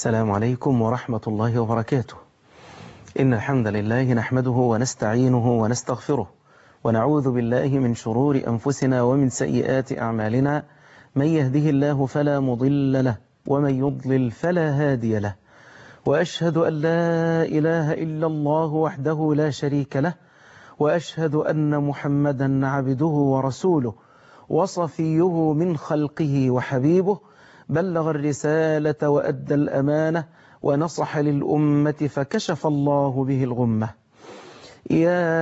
السلام عليكم ورحمة الله وبركاته إن الحمد لله نحمده ونستعينه ونستغفره ونعوذ بالله من شرور أنفسنا ومن سيئات أعمالنا من يهده الله فلا مضل له ومن يضلل فلا هادي له وأشهد أن لا إله إلا الله وحده لا شريك له وأشهد أن محمدا عبده ورسوله وصفيه من خلقه وحبيبه بلغ الرسالة وأدى الأمانة ونصح للأمة فكشف الله به الغمة يا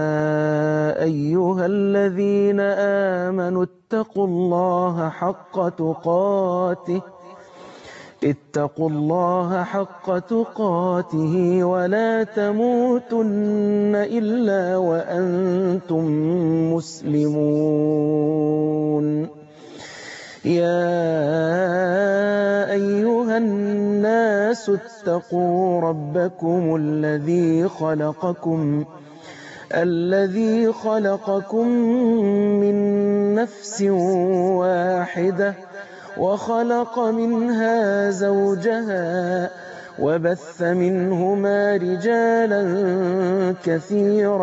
أيها الذين آمنوا اتقوا الله حق تقاته اتقوا الله حق تقاته ولا تموتن إلا وأنتم مسلمون يا أيها الناس اتقوا ربكم الذي خلقكم الذي خلقكم من نفس واحدة وخلق منها زوجها وبث منهما رجالا كثيرا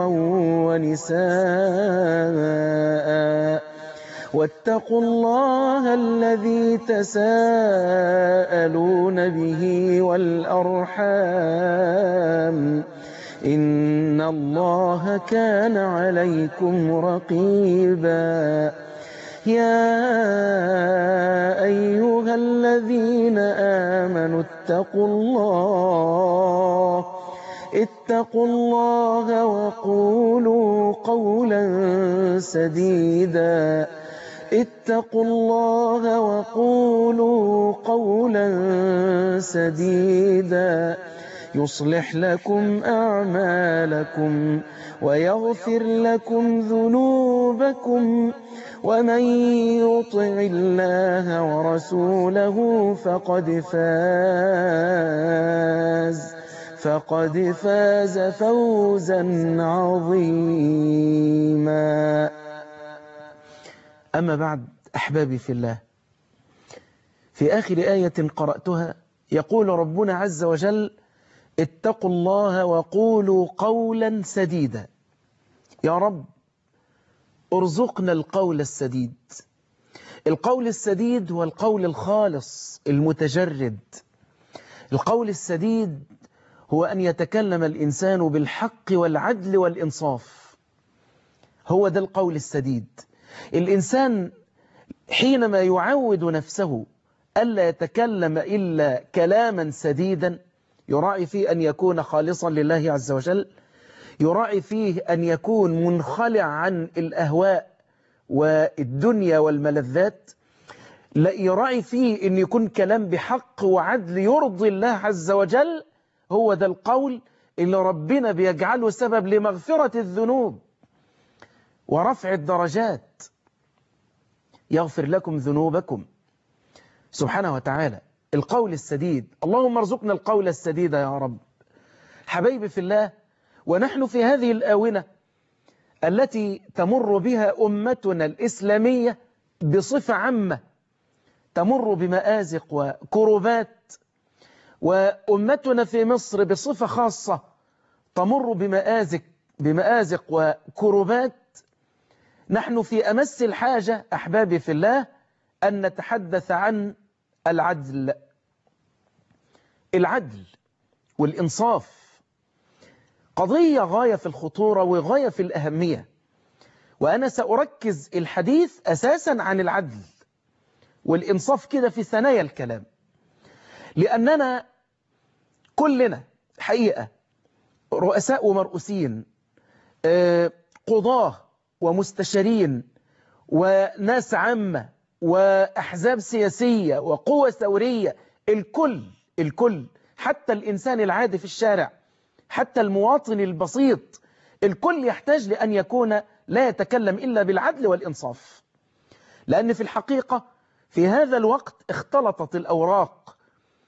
ونساء واتقوا الله الذي تساءلون به والأرحام إن الله كان عليكم رقيبا يا أيها الذين آمنوا اتقوا الله اتقوا الله وقولوا قولا سديدا اتقوا الله وقولوا قولا سديدا يصلح لكم أعمالكم ويغفر لكم ذنوبكم ومن يطع الله ورسوله فقد فاز فقد فاز فوزا عظيما أما بعد أحبابي في الله في آخر آية قرأتها يقول ربنا عز وجل اتقوا الله وقولوا قولا سديدا يا رب ارزقنا القول السديد القول السديد هو القول الخالص المتجرد القول السديد هو أن يتكلم الإنسان بالحق والعدل والإنصاف هو ده القول السديد الإنسان حينما يعود نفسه ألا يتكلم إلا كلاما سديدا يراعي فيه أن يكون خالصا لله عز وجل يراعي فيه أن يكون منخلع عن الأهواء والدنيا والملذات لا يراعي فيه أن يكون كلام بحق وعدل يرضي الله عز وجل هو ده القول اللي ربنا بيجعله سبب لمغفرة الذنوب ورفع الدرجات يغفر لكم ذنوبكم سبحانه وتعالى القول السديد اللهم ارزقنا القول السديد يا رب حبيبي في الله ونحن في هذه الآونة التي تمر بها أمتنا الإسلامية بصفة عامة تمر بمآزق وكربات وأمتنا في مصر بصفة خاصة تمر بمآزق بمآزق وكربات نحن في أمس الحاجة أحبابي في الله أن نتحدث عن العدل العدل والإنصاف قضية غاية في الخطورة وغاية في الأهمية وأنا سأركز الحديث أساسا عن العدل والإنصاف كده في ثنايا الكلام لأننا كلنا حقيقة رؤساء ومرؤوسين قضاة ومستشارين وناس عامة وأحزاب سياسية وقوة ثورية الكل الكل حتى الإنسان العادي في الشارع حتى المواطن البسيط الكل يحتاج لأن يكون لا يتكلم إلا بالعدل والإنصاف لأن في الحقيقة في هذا الوقت اختلطت الأوراق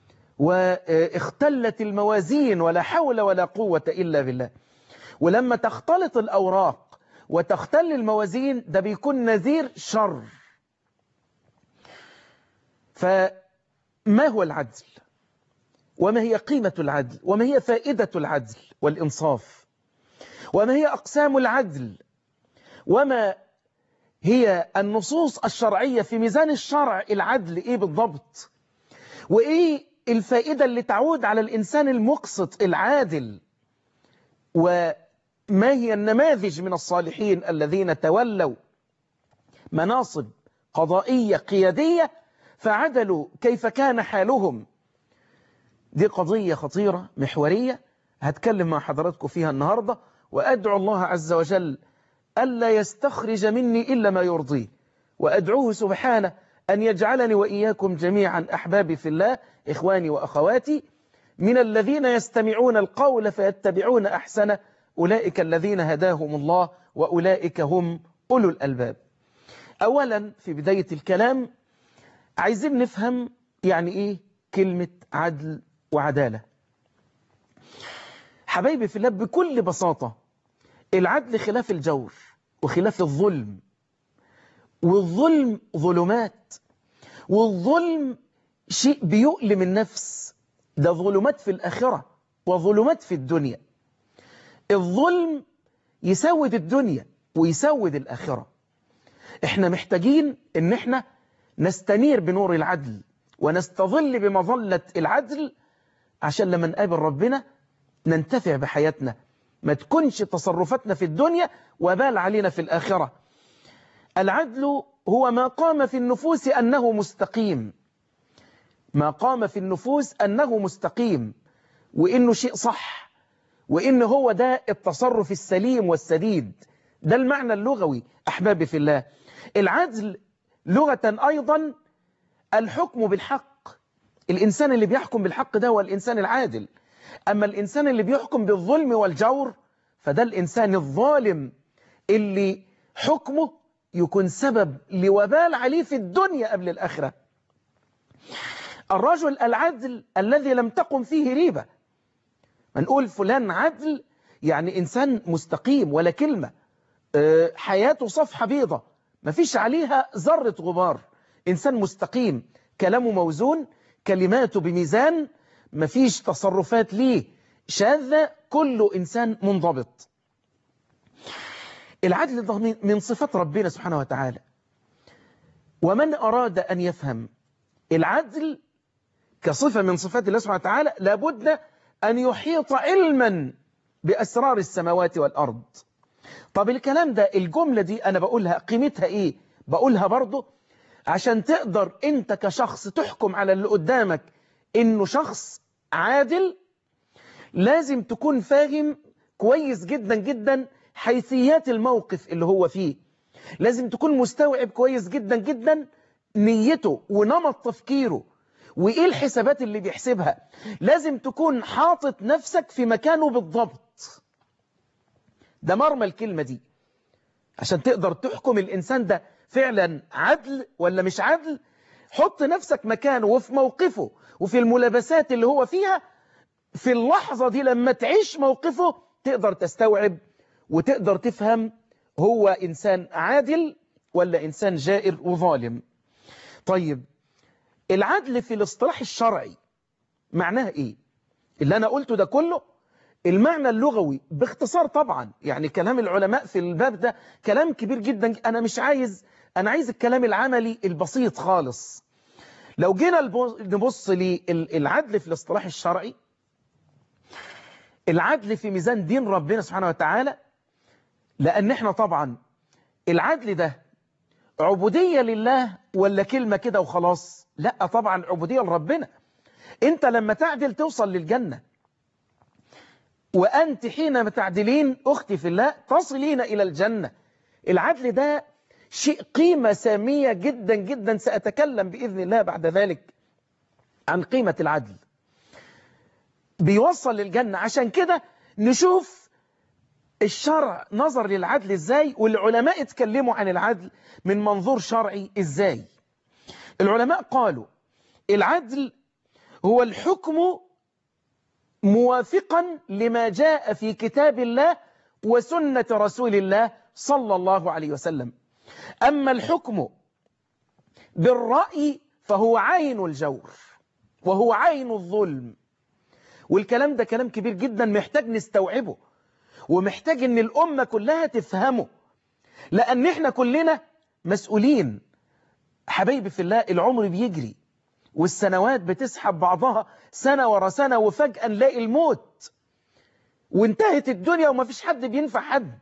واختلت الموازين ولا حول ولا قوة إلا بالله ولما تختلط الأوراق وتختل الموازين ده بيكون نذير شر فما هو العدل وما هي قيمة العدل وما هي فائدة العدل والإنصاف وما هي أقسام العدل وما هي النصوص الشرعية في ميزان الشرع العدل إيه بالضبط وإيه الفائدة اللي تعود على الإنسان المقسط العادل وما هي النماذج من الصالحين الذين تولوا مناصب قضائية قيادية فعدلوا كيف كان حالهم دي قضية خطيرة محورية هتكلم مع حضراتكم فيها النهاردة وأدعو الله عز وجل ألا يستخرج مني إلا ما يرضيه وأدعوه سبحانه أن يجعلني وإياكم جميعا أحبابي في الله إخواني وأخواتي من الذين يستمعون القول فيتبعون أحسنه أولئك الذين هداهم الله وأولئك هم أولو الألباب أولا في بداية الكلام عايزين نفهم يعني إيه كلمة عدل وعدالة حبايبي في الله بكل بساطة العدل خلاف الجور وخلاف الظلم والظلم ظلمات والظلم شيء بيؤلم النفس ده ظلمات في الآخرة وظلمات في الدنيا الظلم يسود الدنيا ويسود الآخرة احنا محتاجين ان احنا نستنير بنور العدل ونستظل بمظلة العدل عشان لما نقابل ربنا ننتفع بحياتنا ما تكونش تصرفاتنا في الدنيا وبال علينا في الآخرة العدل هو ما قام في النفوس أنه مستقيم ما قام في النفوس أنه مستقيم وإنه شيء صح وإنه هو ده التصرف السليم والسديد ده المعنى اللغوي أحبابي في الله العدل لغة أيضا الحكم بالحق الإنسان اللي بيحكم بالحق ده هو الإنسان العادل أما الإنسان اللي بيحكم بالظلم والجور فده الإنسان الظالم اللي حكمه يكون سبب لوبال عليه في الدنيا قبل الآخرة الرجل العدل الذي لم تقم فيه ريبة نقول فلان عدل يعني إنسان مستقيم ولا كلمة حياته صفحة بيضة ما فيش عليها ذرة غبار إنسان مستقيم كلامه موزون كلماته بميزان ما فيش تصرفات ليه شاذة كله إنسان منضبط العدل ده من صفات ربنا سبحانه وتعالى ومن أراد أن يفهم العدل كصفة من صفات الله سبحانه وتعالى لابد أن يحيط علما بأسرار السماوات والأرض طب الكلام ده الجملة دي أنا بقولها قيمتها إيه بقولها برضو عشان تقدر أنت كشخص تحكم على اللي قدامك إنه شخص عادل لازم تكون فاهم كويس جدا جدا حيثيات الموقف اللي هو فيه لازم تكون مستوعب كويس جدا جدا نيته ونمط تفكيره وإيه الحسابات اللي بيحسبها لازم تكون حاطط نفسك في مكانه بالضبط ده مرمى الكلمة دي عشان تقدر تحكم الإنسان ده فعلا عدل ولا مش عدل حط نفسك مكانه وفي موقفه وفي الملابسات اللي هو فيها في اللحظة دي لما تعيش موقفه تقدر تستوعب وتقدر تفهم هو إنسان عادل ولا إنسان جائر وظالم طيب العدل في الاصطلاح الشرعي معناها إيه اللي أنا قلته ده كله المعنى اللغوي باختصار طبعا يعني كلام العلماء في الباب ده كلام كبير جدا أنا مش عايز أنا عايز الكلام العملي البسيط خالص لو جينا نبص للعدل في الاصطلاح الشرعي العدل في ميزان دين ربنا سبحانه وتعالى لأن احنا طبعا العدل ده عبودية لله ولا كلمة كده وخلاص لا طبعا عبودية لربنا انت لما تعدل توصل للجنة وأنت حينما تعدلين أختي في الله تصلين إلى الجنة العدل ده شيء قيمة سامية جدا جدا سأتكلم بإذن الله بعد ذلك عن قيمة العدل بيوصل للجنة عشان كده نشوف الشرع نظر للعدل ازاي والعلماء اتكلموا عن العدل من منظور شرعي ازاي العلماء قالوا العدل هو الحكم موافقا لما جاء في كتاب الله وسنة رسول الله صلى الله عليه وسلم أما الحكم بالرأي فهو عين الجور وهو عين الظلم والكلام ده كلام كبير جدا محتاج نستوعبه ومحتاج ان الأمة كلها تفهمه لأن احنا كلنا مسؤولين حبايبي في الله العمر بيجري والسنوات بتسحب بعضها سنة ورا سنة وفجأة نلاقي الموت وانتهت الدنيا وما فيش حد بينفع حد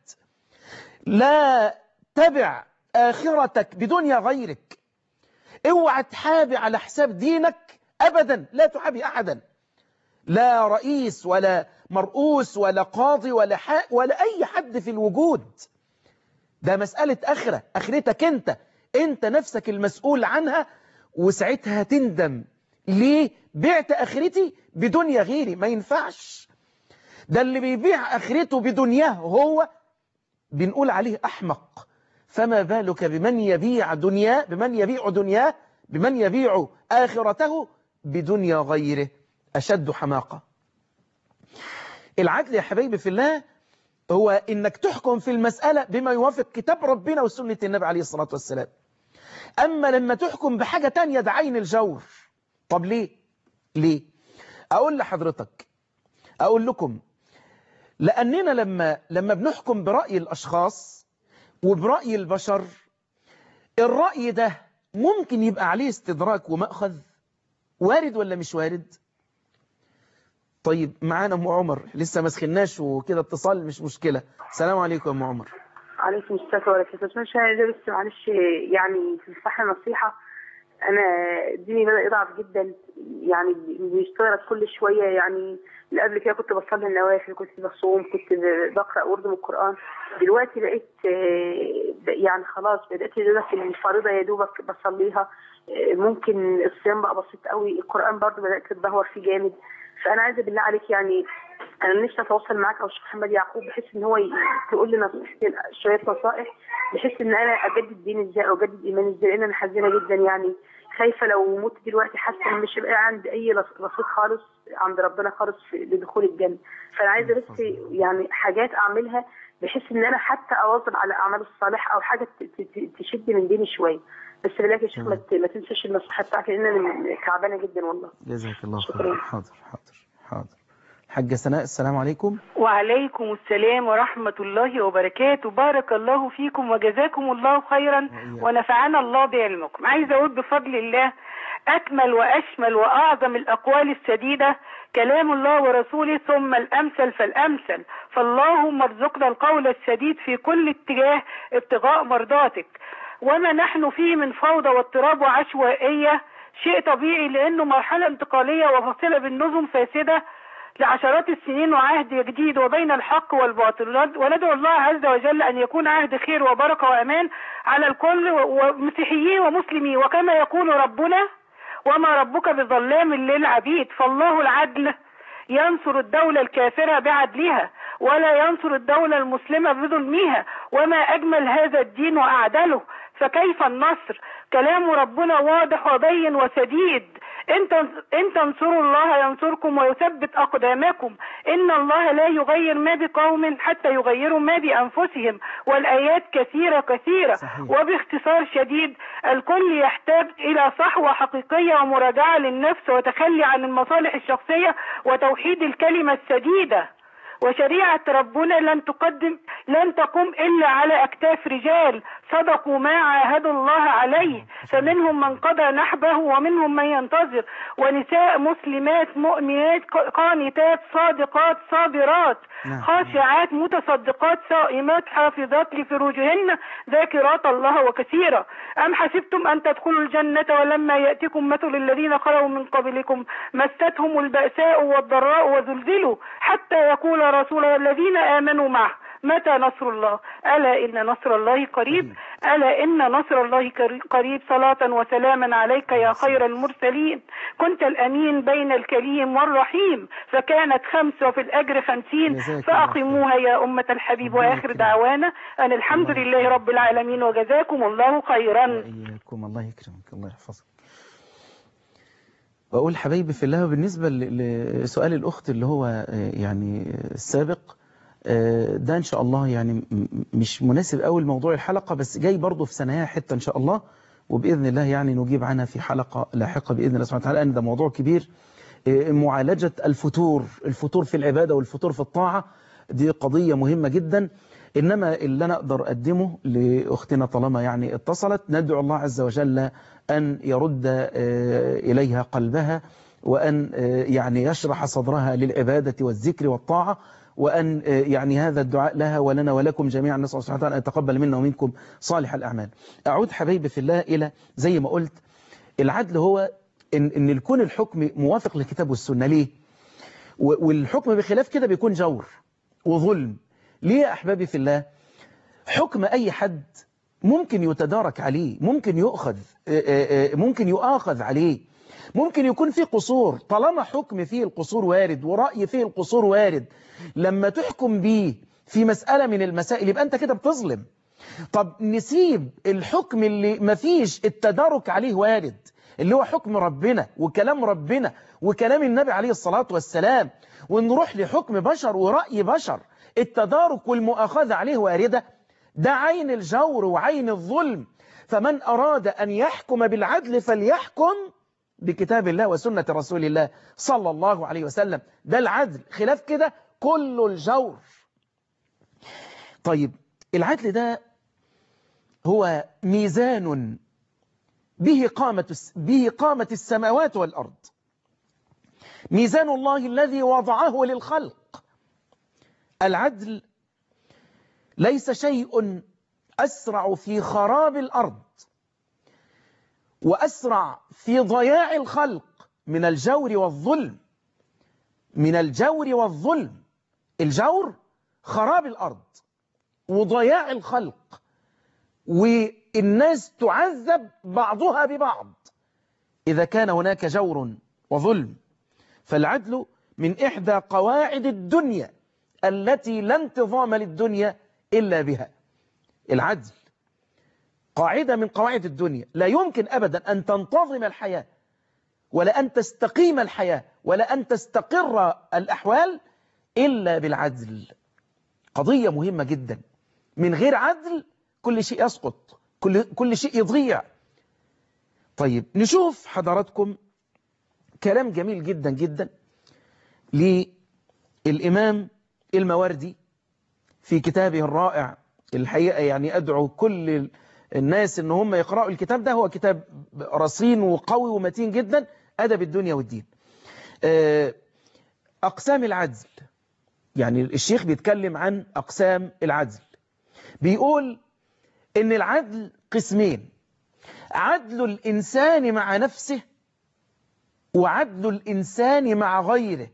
لا تبع آخرتك بدنيا غيرك اوعى تحابي على حساب دينك أبدا لا تحابي أحدا لا رئيس ولا مرؤوس ولا قاضي ولا حق ولا أي حد في الوجود ده مسألة آخرة آخرتك أنت أنت نفسك المسؤول عنها وساعتها تندم ليه بعت آخرتي بدنيا غيري ما ينفعش ده اللي بيبيع آخرته بدنياه هو بنقول عليه أحمق فما بالك بمن يبيع دنياه بمن يبيع دنياه بمن يبيع آخرته بدنيا غيره أشد حماقة العدل يا حبايبي في الله هو إنك تحكم في المسألة بما يوافق كتاب ربنا وسنة النبي عليه الصلاة والسلام أما لما تحكم بحاجة تانية ده عين الجور طب ليه ليه أقول لحضرتك أقول لكم لأننا لما لما بنحكم برأي الأشخاص وبرأي البشر الرأي ده ممكن يبقى عليه استدراك ومأخذ وارد ولا مش وارد طيب معانا ام عمر لسه ما سخناش وكده اتصال مش مشكلة السلام عليكم يا ام عمر عليكم السلام ورحمة الله مش عايزة بس معلش يعني في الصحة نصيحة أنا ديني بدأ يضعف جدا يعني بيشتغل كل شوية يعني اللي قبل كده كنت بصلي النوافل كنت بصوم كنت بقرأ ورد من القرآن دلوقتي بقيت يعني خلاص بدأت يا دوبك الفريضة يا دوبك بصليها ممكن الصيام بقى بسيط قوي القرآن برضو بدأت تتدهور فيه جامد فأنا عايزة بالله عليك يعني انا نفسي اتواصل معاك او الشيخ محمد يعقوب بحيث ان هو تقول لي نصيحتين شويه نصائح بحيث ان انا اجدد ديني ازاي او اجدد ايماني ازاي لان انا حزينه جدا يعني خايفه لو مت دلوقتي حاسه ان مش هيبقى عندي اي رصيد خالص عند ربنا خالص لدخول الجنه فانا عايزه بس يعني حاجات اعملها بحيث ان انا حتى اواظب على الاعمال الصالحه او حاجه تشد من ديني شويه بس بالله يا شيخ ما تنساش النصيحه بتاعتك لان انا تعبانه جدا والله جزاك الله خير حاضر حاضر حاضر حاجة سناء السلام عليكم وعليكم السلام ورحمة الله وبركاته بارك الله فيكم وجزاكم الله خيرا ونفعنا الله بعلمكم عايزة أقول بفضل الله أكمل وأشمل وأعظم الأقوال السديدة كلام الله ورسوله ثم الأمثل فالأمثل فاللهم ارزقنا القول السديد في كل اتجاه ابتغاء مرضاتك وما نحن فيه من فوضى واضطراب وعشوائية شيء طبيعي لأنه مرحلة انتقالية وفاصلة بالنظم فاسدة لعشرات السنين وعهد جديد وبين الحق والباطل وندعو الله عز وجل أن يكون عهد خير وبركة وأمان على الكل ومسيحيين ومسلمين وكما يقول ربنا وما ربك بظلام للعبيد فالله العدل ينصر الدولة الكافرة بعدلها ولا ينصر الدولة المسلمة بظلمها وما أجمل هذا الدين وأعدله فكيف النصر كلام ربنا واضح وبين وسديد إن إن تنصروا الله ينصركم ويثبت أقدامكم إن الله لا يغير ما بقوم حتى يغيروا ما بأنفسهم والآيات كثيرة كثيرة صحيح. وباختصار شديد الكل يحتاج إلى صحوة حقيقية ومراجعة للنفس وتخلي عن المصالح الشخصية وتوحيد الكلمة السديدة وشريعة ربنا لن تقدم لن تقوم إلا على أكتاف رجال صدقوا ما عاهدوا الله عليه فمنهم من قضى نحبه ومنهم من ينتظر ونساء مسلمات مؤمنات قانتات صادقات صابرات نعم. خاشعات متصدقات صائمات حافظات لفروجهن ذاكرات الله وكثيرا أم حسبتم أن تدخلوا الجنة ولما يأتكم مثل الذين خلوا من قبلكم مستهم البأساء والضراء وزلزلوا حتى يقول رسول الذين آمنوا معه متى نصر الله ألا إن نصر الله قريب ألا إن نصر الله كر- قريب صلاة وسلاما عليك يا خير المرسلين كنت الأمين بين الكريم والرحيم فكانت خمس وفي الأجر خمسين جزاك الله فأقيموها يا أمة الحبيب ربنا وآخر يكرمك. دعوانا أن الحمد الله لله رب العالمين وجزاكم الله خيرا وإياكم الله يكرمك الله يحفظك بقول حبايبي في الله بالنسبة ل- لسؤال الأخت اللي هو آه، يعني السابق آه، ده إن شاء الله يعني م- م- مش مناسب أول موضوع الحلقة بس جاي برضه في ثانية حتة إن شاء الله وبإذن الله يعني نجيب عنها في حلقة لاحقة بإذن الله سبحانه وتعالى لأن ده موضوع كبير معالجة الفتور الفتور في العبادة والفتور في الطاعة دي قضية مهمة جدا إنما اللي أنا أقدر أقدمه لأختنا طالما يعني اتصلت ندعو الله عز وجل أن يرد إليها قلبها وأن يعني يشرح صدرها للعبادة والذكر والطاعة وأن يعني هذا الدعاء لها ولنا ولكم جميعا نسأل الله سبحانه وتعالى أن يتقبل منا ومنكم صالح الأعمال أعود حبيبي في الله إلى زي ما قلت العدل هو إن, إن يكون الحكم موافق للكتاب والسنة ليه والحكم بخلاف كده بيكون جور وظلم ليه يا أحبابي في الله حكم أي حد ممكن يتدارك عليه ممكن يؤخذ ممكن يؤاخذ عليه ممكن يكون فيه قصور طالما حكم فيه القصور وارد ورأي فيه القصور وارد لما تحكم بيه في مسألة من المسائل يبقى أنت كده بتظلم طب نسيب الحكم اللي مفيش التدارك عليه وارد اللي هو حكم ربنا وكلام ربنا وكلام النبي عليه الصلاة والسلام ونروح لحكم بشر ورأي بشر التدارك والمؤاخذة عليه واردة ده عين الجور وعين الظلم فمن أراد أن يحكم بالعدل فليحكم بكتاب الله وسنة رسول الله صلى الله عليه وسلم ده العدل خلاف كده كل الجور طيب العدل ده هو ميزان به قامة, به قامة السماوات والأرض ميزان الله الذي وضعه للخلق العدل ليس شيء أسرع في خراب الأرض وأسرع في ضياع الخلق من الجور والظلم من الجور والظلم الجور خراب الأرض وضياع الخلق والناس تعذب بعضها ببعض إذا كان هناك جور وظلم فالعدل من إحدى قواعد الدنيا التي لا انتظام للدنيا إلا بها العدل قاعدة من قواعد الدنيا لا يمكن أبدا أن تنتظم الحياة ولا أن تستقيم الحياة ولا أن تستقر الأحوال إلا بالعدل قضية مهمة جدا من غير عدل كل شيء يسقط كل, كل شيء يضيع طيب نشوف حضراتكم كلام جميل جدا جدا للإمام المواردي في كتابه الرائع الحقيقة يعني أدعو كل الناس ان هم يقرأوا الكتاب ده هو كتاب رصين وقوي ومتين جدا أدب الدنيا والدين أقسام العدل يعني الشيخ بيتكلم عن أقسام العدل بيقول إن العدل قسمين عدل الإنسان مع نفسه وعدل الإنسان مع غيره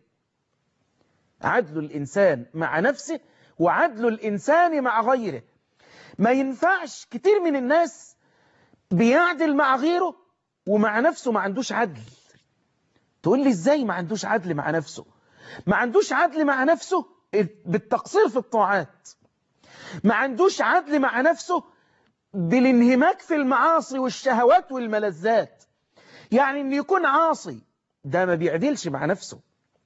عدل الإنسان مع نفسه وعدل الإنسان مع غيره ما ينفعش كتير من الناس بيعدل مع غيره ومع نفسه ما عندوش عدل تقول لي ازاي ما عندوش عدل مع نفسه ما عندوش عدل مع نفسه بالتقصير في الطاعات ما عندوش عدل مع نفسه بالانهماك في المعاصي والشهوات والملذات يعني انه يكون عاصي ده ما بيعدلش مع نفسه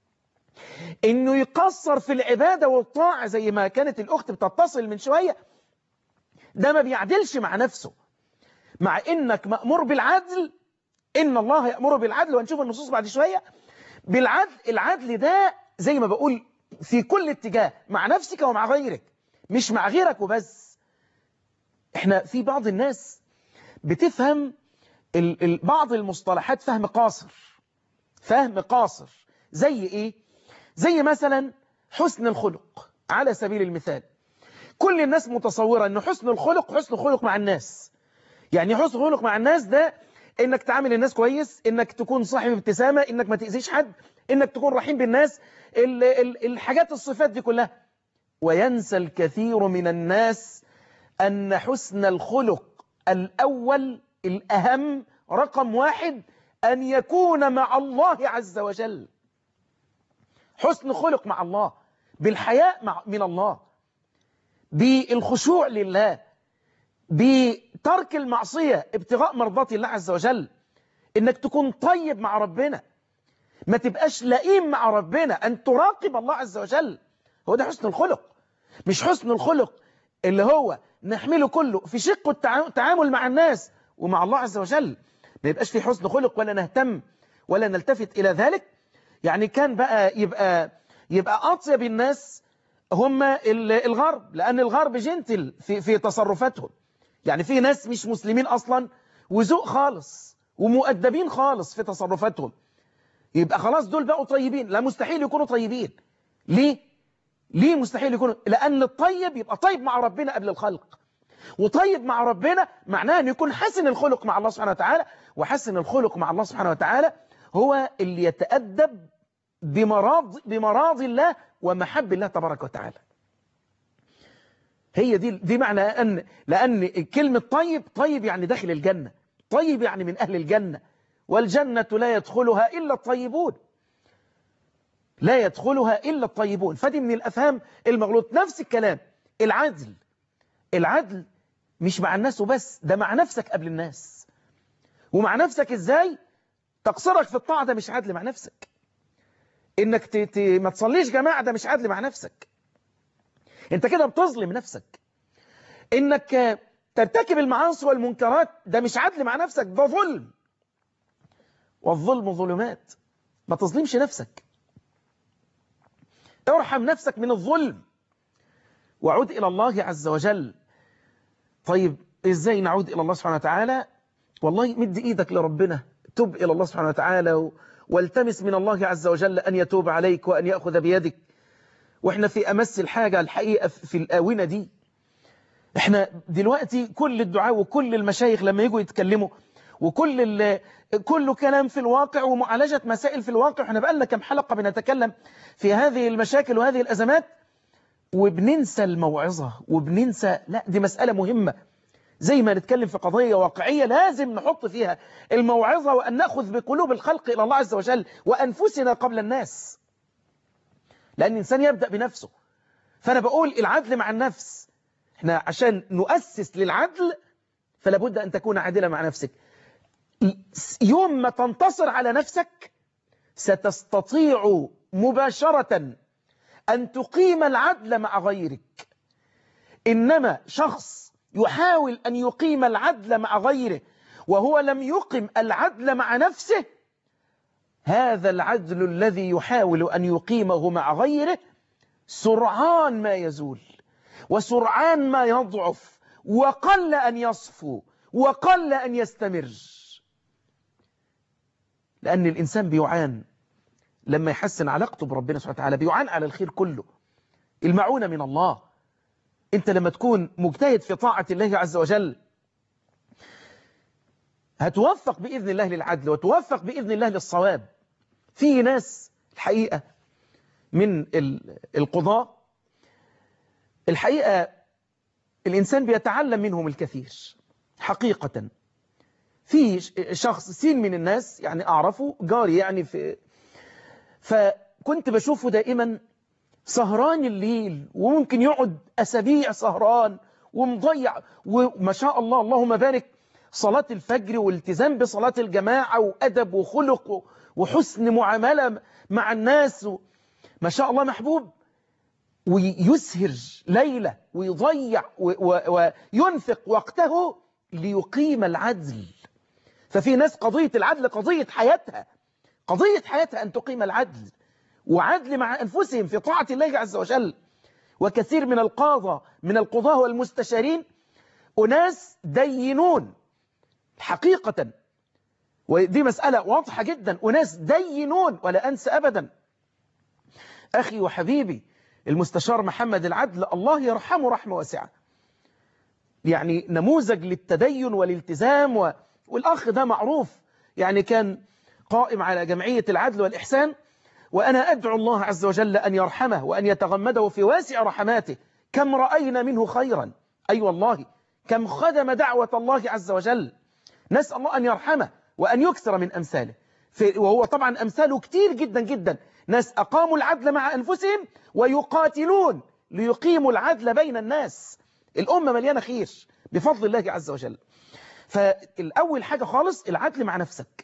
انه يقصر في العبادة والطاعة زي ما كانت الاخت بتتصل من شوية ده ما بيعدلش مع نفسه مع انك مأمور بالعدل ان الله يأمر بالعدل وهنشوف النصوص بعد شوية بالعدل العدل ده زي ما بقول في كل اتجاه مع نفسك ومع غيرك مش مع غيرك وبس احنا في بعض الناس بتفهم ال ال بعض المصطلحات فهم قاصر فهم قاصر زي ايه زي مثلا حسن الخلق على سبيل المثال كل الناس متصورة ان حسن الخلق حسن الخلق مع الناس يعني حسن الخلق مع الناس ده انك تعامل الناس كويس انك تكون صاحب ابتسامة انك ما تأذيش حد انك تكون رحيم بالناس ال ال الحاجات الصفات دي كلها وينسى الكثير من الناس أن حسن الخلق الأول الأهم رقم واحد أن يكون مع الله عز وجل حسن خلق مع الله بالحياء مع من الله بالخشوع لله بترك المعصية ابتغاء مرضات الله عز وجل انك تكون طيب مع ربنا ما تبقاش لئيم مع ربنا ان تراقب الله عز وجل هو ده حسن الخلق مش حسن الخلق اللي هو نحمله كله في شق التعامل مع الناس ومع الله عز وجل ما يبقاش في حسن خلق ولا نهتم ولا نلتفت إلى ذلك يعني كان بقى يبقى يبقى أطيب الناس هم الغرب لأن الغرب جنتل في, في تصرفاتهم يعني في ناس مش مسلمين أصلا وذوق خالص ومؤدبين خالص في تصرفاتهم يبقى خلاص دول بقوا طيبين لا مستحيل يكونوا طيبين ليه؟ ليه مستحيل يكونوا لأن الطيب يبقى طيب مع ربنا قبل الخلق وطيب مع ربنا معناه أن يكون حسن الخلق مع الله سبحانه وتعالى وحسن الخلق مع الله سبحانه وتعالى هو اللي يتأدب بمراض, بمراض الله ومحب الله تبارك وتعالى هي دي دي معنى أن لأن كلمة طيب طيب يعني داخل الجنة طيب يعني من أهل الجنة والجنة لا يدخلها إلا الطيبون لا يدخلها إلا الطيبون فدي من الأفهام المغلوط نفس الكلام العدل العدل مش مع الناس وبس ده مع نفسك قبل الناس ومع نفسك ازاي تقصرك في الطاعة ده مش عدل مع نفسك انك ت... ت... ما تصليش جماعة ده مش عدل مع نفسك انت كده بتظلم نفسك انك ترتكب المعاصي والمنكرات ده مش عدل مع نفسك ده ظلم والظلم ظلمات ما تظلمش نفسك ارحم نفسك من الظلم وعود إلى الله عز وجل طيب إزاي نعود إلى الله سبحانه وتعالى والله مد إيدك لربنا تب إلى الله سبحانه وتعالى والتمس من الله عز وجل أن يتوب عليك وأن يأخذ بيدك وإحنا في أمس الحاجة الحقيقة في الآونة دي إحنا دلوقتي كل الدعاء وكل المشايخ لما يجوا يتكلموا وكل كله كلام في الواقع ومعالجة مسائل في الواقع احنا بقالنا كم حلقة بنتكلم في هذه المشاكل وهذه الأزمات وبننسى الموعظة وبننسى لا دي مسألة مهمة زي ما نتكلم في قضية واقعية لازم نحط فيها الموعظة وأن نأخذ بقلوب الخلق إلى الله عز وجل وأنفسنا قبل الناس لأن الإنسان يبدأ بنفسه فأنا بقول العدل مع النفس احنا عشان نؤسس للعدل فلا بد أن تكون عادلة مع نفسك يوم ما تنتصر على نفسك ستستطيع مباشرة أن تقيم العدل مع غيرك إنما شخص يحاول أن يقيم العدل مع غيره وهو لم يقم العدل مع نفسه هذا العدل الذي يحاول أن يقيمه مع غيره سرعان ما يزول وسرعان ما يضعف وقل أن يصفو وقل أن يستمر لأن الإنسان بيعان لما يحسن علاقته بربنا سبحانه وتعالى بيعان على الخير كله المعونة من الله انت لما تكون مجتهد في طاعة الله عز وجل هتوفق بإذن الله للعدل وتوفق بإذن الله للصواب في ناس الحقيقة من القضاء الحقيقة الإنسان بيتعلم منهم الكثير حقيقة في شخص سين من الناس يعني أعرفه جاري يعني في فكنت بشوفه دائما سهران الليل وممكن يقعد أسابيع سهران ومضيع وما شاء الله اللهم بارك صلاة الفجر والالتزام بصلاة الجماعة وأدب وخلق وحسن معاملة مع الناس ما شاء الله محبوب ويسهر ليلة ويضيع وينفق وقته ليقيم العدل ففي ناس قضية العدل قضية حياتها قضية حياتها أن تقيم العدل وعدل مع أنفسهم في طاعة الله عز وجل وكثير من القاضى من القضاة والمستشارين أناس دينون حقيقة ودي مسألة واضحة جدا أناس دينون ولا أنسى أبدا أخي وحبيبي المستشار محمد العدل الله يرحمه رحمة واسعة يعني نموذج للتدين والالتزام و... والأخ ده معروف يعني كان قائم على جمعية العدل والإحسان وأنا أدعو الله عز وجل أن يرحمه وأن يتغمده في واسع رحماته كم رأينا منه خيرا أي أيوة والله كم خدم دعوة الله عز وجل نسأل الله أن يرحمه وأن يكثر من أمثاله وهو طبعا أمثاله كتير جدا جدا ناس أقاموا العدل مع أنفسهم ويقاتلون ليقيموا العدل بين الناس الأمة مليانة خير بفضل الله عز وجل فالأول حاجة خالص العدل مع نفسك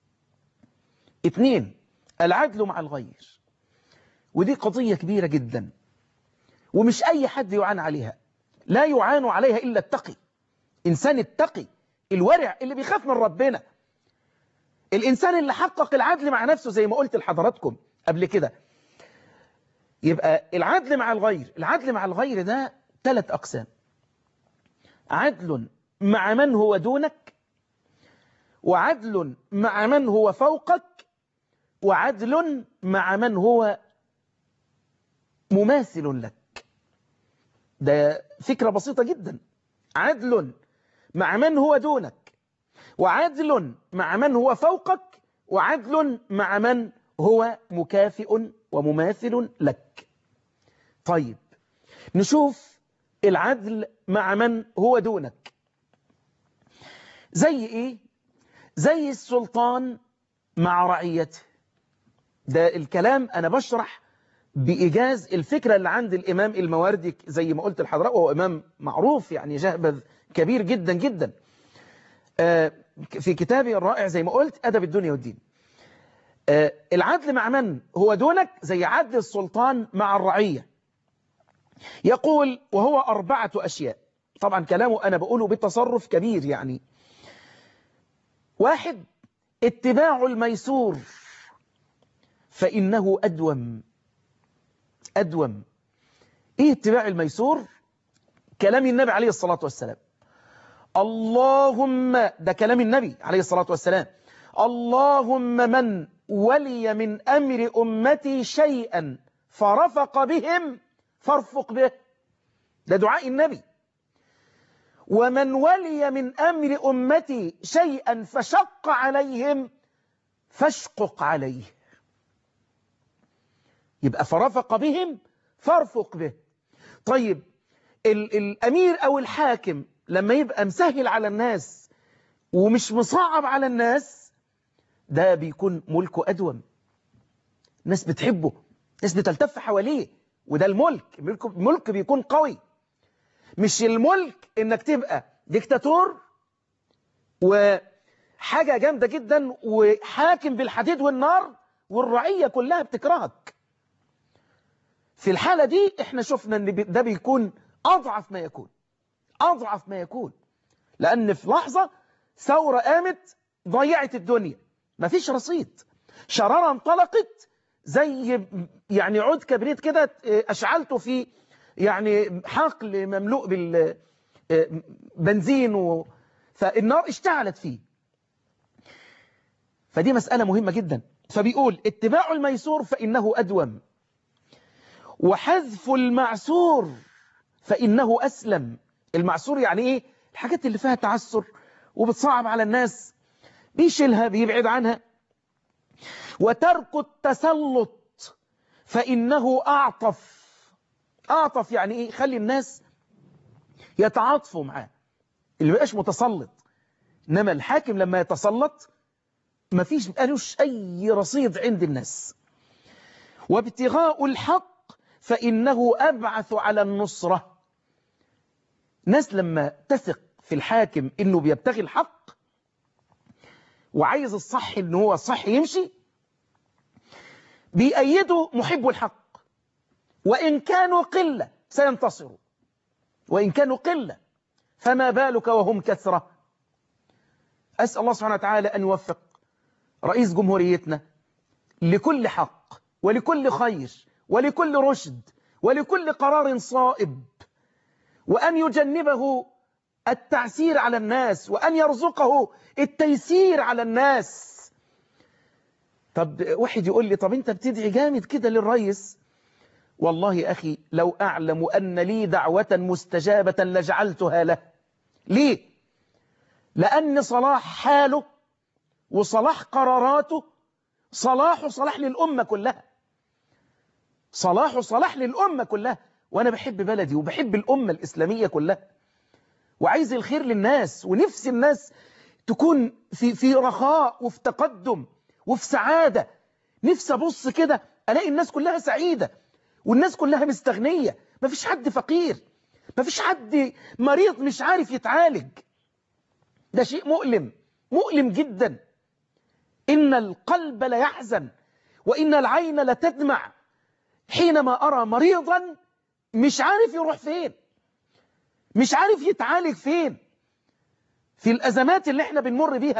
اثنين العدل مع الغير ودي قضية كبيرة جدا ومش أي حد يعان عليها لا يعان عليها إلا التقي إنسان التقي الورع اللي بيخاف من ربنا الإنسان اللي حقق العدل مع نفسه زي ما قلت لحضراتكم قبل كده يبقى العدل مع الغير العدل مع الغير ده ثلاث أقسام عدل مع من هو دونك وعدل مع من هو فوقك وعدل مع من هو مماثل لك ده فكرة بسيطة جدا عدل مع من هو دونك وعدل مع من هو فوقك وعدل مع من هو مكافئ ومماثل لك طيب نشوف العدل مع من هو دونك زي ايه زي السلطان مع رعيته ده الكلام انا بشرح بإيجاز الفكرة اللي عند الإمام المواردي زي ما قلت لحضرتك وهو إمام معروف يعني جهبذ كبير جدا جدا في كتابه الرائع زي ما قلت أدب الدنيا والدين العدل مع من هو دونك زي عدل السلطان مع الرعية يقول وهو أربعة أشياء طبعا كلامه أنا بقوله بتصرف كبير يعني واحد اتباع الميسور فإنه أدوم أدوم إيه اتباع الميسور كلام النبي عليه الصلاة والسلام اللهم ده كلام النبي عليه الصلاة والسلام اللهم من ولي من أمر أمتي شيئا فرفق بهم فارفق به ده دعاء النبي ومن ولي من أمر أمتي شيئا فشق عليهم فاشقق عليه يبقى فرفق بهم فارفق به طيب ال الأمير أو الحاكم لما يبقى مسهل على الناس ومش مصعب على الناس ده بيكون ملكه أدوم ناس بتحبه ناس بتلتف حواليه وده الملك الملك بيكون قوي مش الملك انك تبقى ديكتاتور وحاجة جامدة جدا وحاكم بالحديد والنار والرعية كلها بتكرهك في الحالة دي احنا شفنا ان ده بيكون اضعف ما يكون اضعف ما يكون لان في لحظة ثورة قامت ضيعت الدنيا مفيش رصيد شرارة انطلقت زي يعني عود كبريت كده اشعلته في يعني حقل مملوء بالبنزين و... فالنار اشتعلت فيه فدي مسألة مهمة جدا فبيقول اتباع الميسور فإنه أدوم وحذف المعسور فإنه أسلم المعسور يعني إيه الحاجات اللي فيها تعسر وبتصعب على الناس بيشيلها بيبعد عنها وترك التسلط فإنه أعطف أعطف يعني إيه خلي الناس يتعاطفوا معاه اللي بقاش متسلط إنما الحاكم لما يتسلط مفيش قالوش أي رصيد عند الناس وابتغاء الحق فإنه أبعث على النصرة ناس لما تثق في الحاكم إنه بيبتغي الحق وعايز الصح إنه هو الصح يمشي بيأيدوا محب الحق وإن كانوا قلة سينتصروا وإن كانوا قلة فما بالك وهم كثرة أسأل الله سبحانه وتعالى أن يوفق رئيس جمهوريتنا لكل حق ولكل خير ولكل رشد ولكل قرار صائب وأن يجنبه التعسير على الناس وأن يرزقه التيسير على الناس طب واحد يقول لي طب انت بتدعي جامد كده للرئيس والله يا أخي لو أعلم أن لي دعوة مستجابة لجعلتها له ليه؟ لأن صلاح حاله وصلاح قراراته صلاح صلاح للأمة كلها صلاح صلاح للأمة كلها وأنا بحب بلدي وبحب الأمة الإسلامية كلها وعايز الخير للناس ونفس الناس تكون في في رخاء وفي تقدم وفي سعادة نفسي أبص كده ألاقي الناس كلها سعيدة والناس كلها مستغنية مفيش حد فقير مفيش حد مريض مش عارف يتعالج ده شيء مؤلم مؤلم جدا إن القلب ليحزن وإن العين لتدمع حينما أرى مريضا مش عارف يروح فين مش عارف يتعالج فين في الأزمات اللي احنا بنمر بيها دي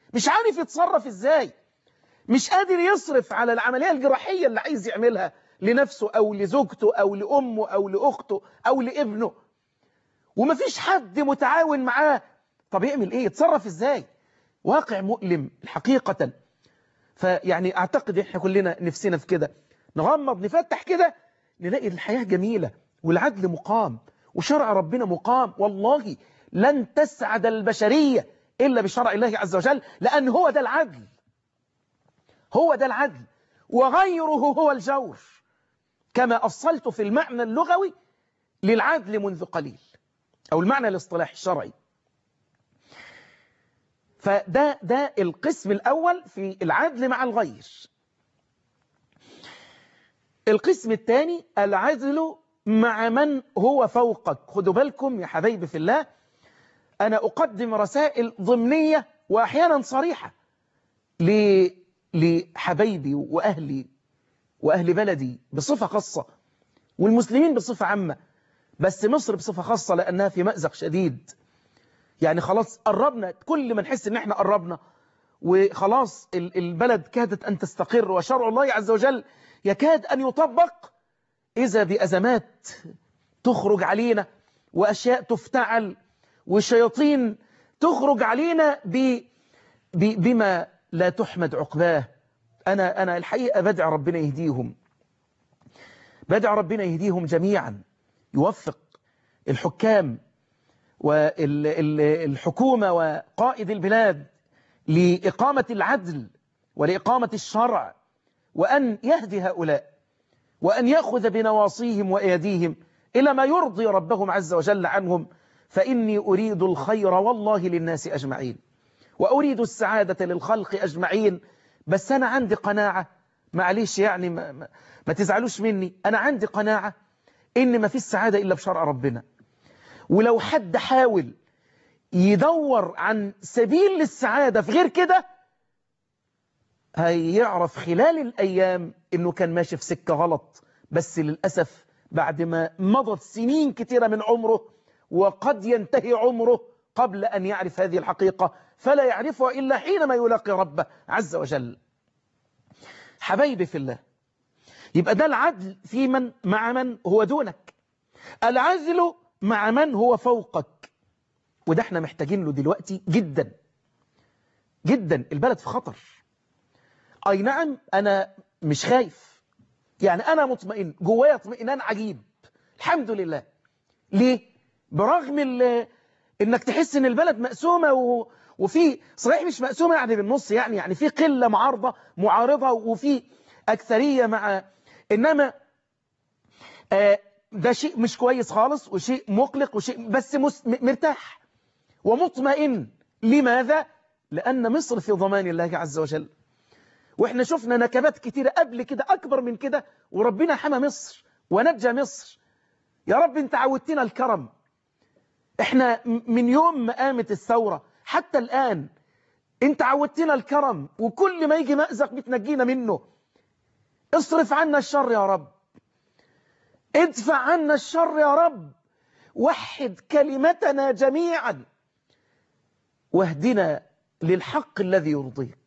مش عارف يتصرف ازاي مش قادر يصرف على العملية الجراحية اللي عايز يعملها لنفسه أو لزوجته أو لأمه أو لأخته أو لابنه ومفيش حد متعاون معاه طب يعمل ايه يتصرف ازاي واقع مؤلم حقيقة فيعني اعتقد احنا كلنا نفسنا في كده نغمض نفتح كده نلاقي الحياة جميلة والعدل مقام وشرع ربنا مقام والله لن تسعد البشرية إلا بشرع الله عز وجل لأن هو ده العدل هو ده العدل وغيره هو الجور كما أصلت في المعنى اللغوي للعدل منذ قليل أو المعنى الاصطلاحي الشرعي فده ده القسم الأول في العدل مع الغير القسم الثاني العدل مع من هو فوقك خدوا بالكم يا حبايبي في الله أنا أقدم رسائل ضمنية وأحيانا صريحة لحبايبي وأهلي وأهل بلدي بصفة خاصة والمسلمين بصفة عامة بس مصر بصفة خاصة لأنها في مأزق شديد يعني خلاص قربنا كل ما نحس ان احنا قربنا وخلاص البلد كادت أن تستقر وشرع الله عز وجل يكاد أن يطبق إذا بأزمات تخرج علينا وأشياء تفتعل وشياطين تخرج علينا ب ب بما لا تحمد عقباه أنا, أنا الحقيقة بدعي ربنا يهديهم بدعي ربنا يهديهم جميعا يوفق الحكام والحكومة وقائد البلاد لإقامة العدل ولإقامة الشرع وأن يهدي هؤلاء وأن يأخذ بنواصيهم وأيديهم إلى ما يرضي ربهم عز وجل عنهم فإني أريد الخير والله للناس أجمعين وأريد السعادة للخلق أجمعين بس أنا عندي قناعة معليش يعني ما, ما, ما تزعلوش مني أنا عندي قناعة إن ما في السعادة إلا بشرع ربنا ولو حد حاول يدور عن سبيل للسعادة في غير كده هيعرف خلال الأيام إنه كان ماشي في سكة غلط بس للأسف بعد ما مضت سنين كثيرة من عمره وقد ينتهي عمره قبل أن يعرف هذه الحقيقة فلا يعرفها إلا حينما يلاقي ربه عز وجل حبايبي في الله يبقى ده العدل في من مع من هو دونك العزل مع من هو فوقك وده احنا محتاجين له دلوقتي جدا جدا البلد في خطر اي نعم انا مش خايف يعني انا مطمئن جوايا اطمئنان عجيب الحمد لله ليه برغم انك تحس ان البلد مقسومة و... وفي صحيح مش مقسومة يعني بالنص يعني يعني في قلة معارضة معارضة وفي أكثرية مع إنما آه ده شيء مش كويس خالص وشيء مقلق وشيء بس مس... مرتاح ومطمئن لماذا؟ لأن مصر في ضمان الله عز وجل وإحنا شفنا نكبات كتيرة قبل كده أكبر من كده وربنا حمى مصر ونجى مصر يا رب انت عودتنا الكرم احنا من يوم ما قامت الثورة حتى الآن انت عودتنا الكرم وكل ما يجي مأزق بتنجينا منه اصرف عنا الشر يا رب ادفع عنا الشر يا رب وحد كلمتنا جميعا واهدنا للحق الذي يرضيك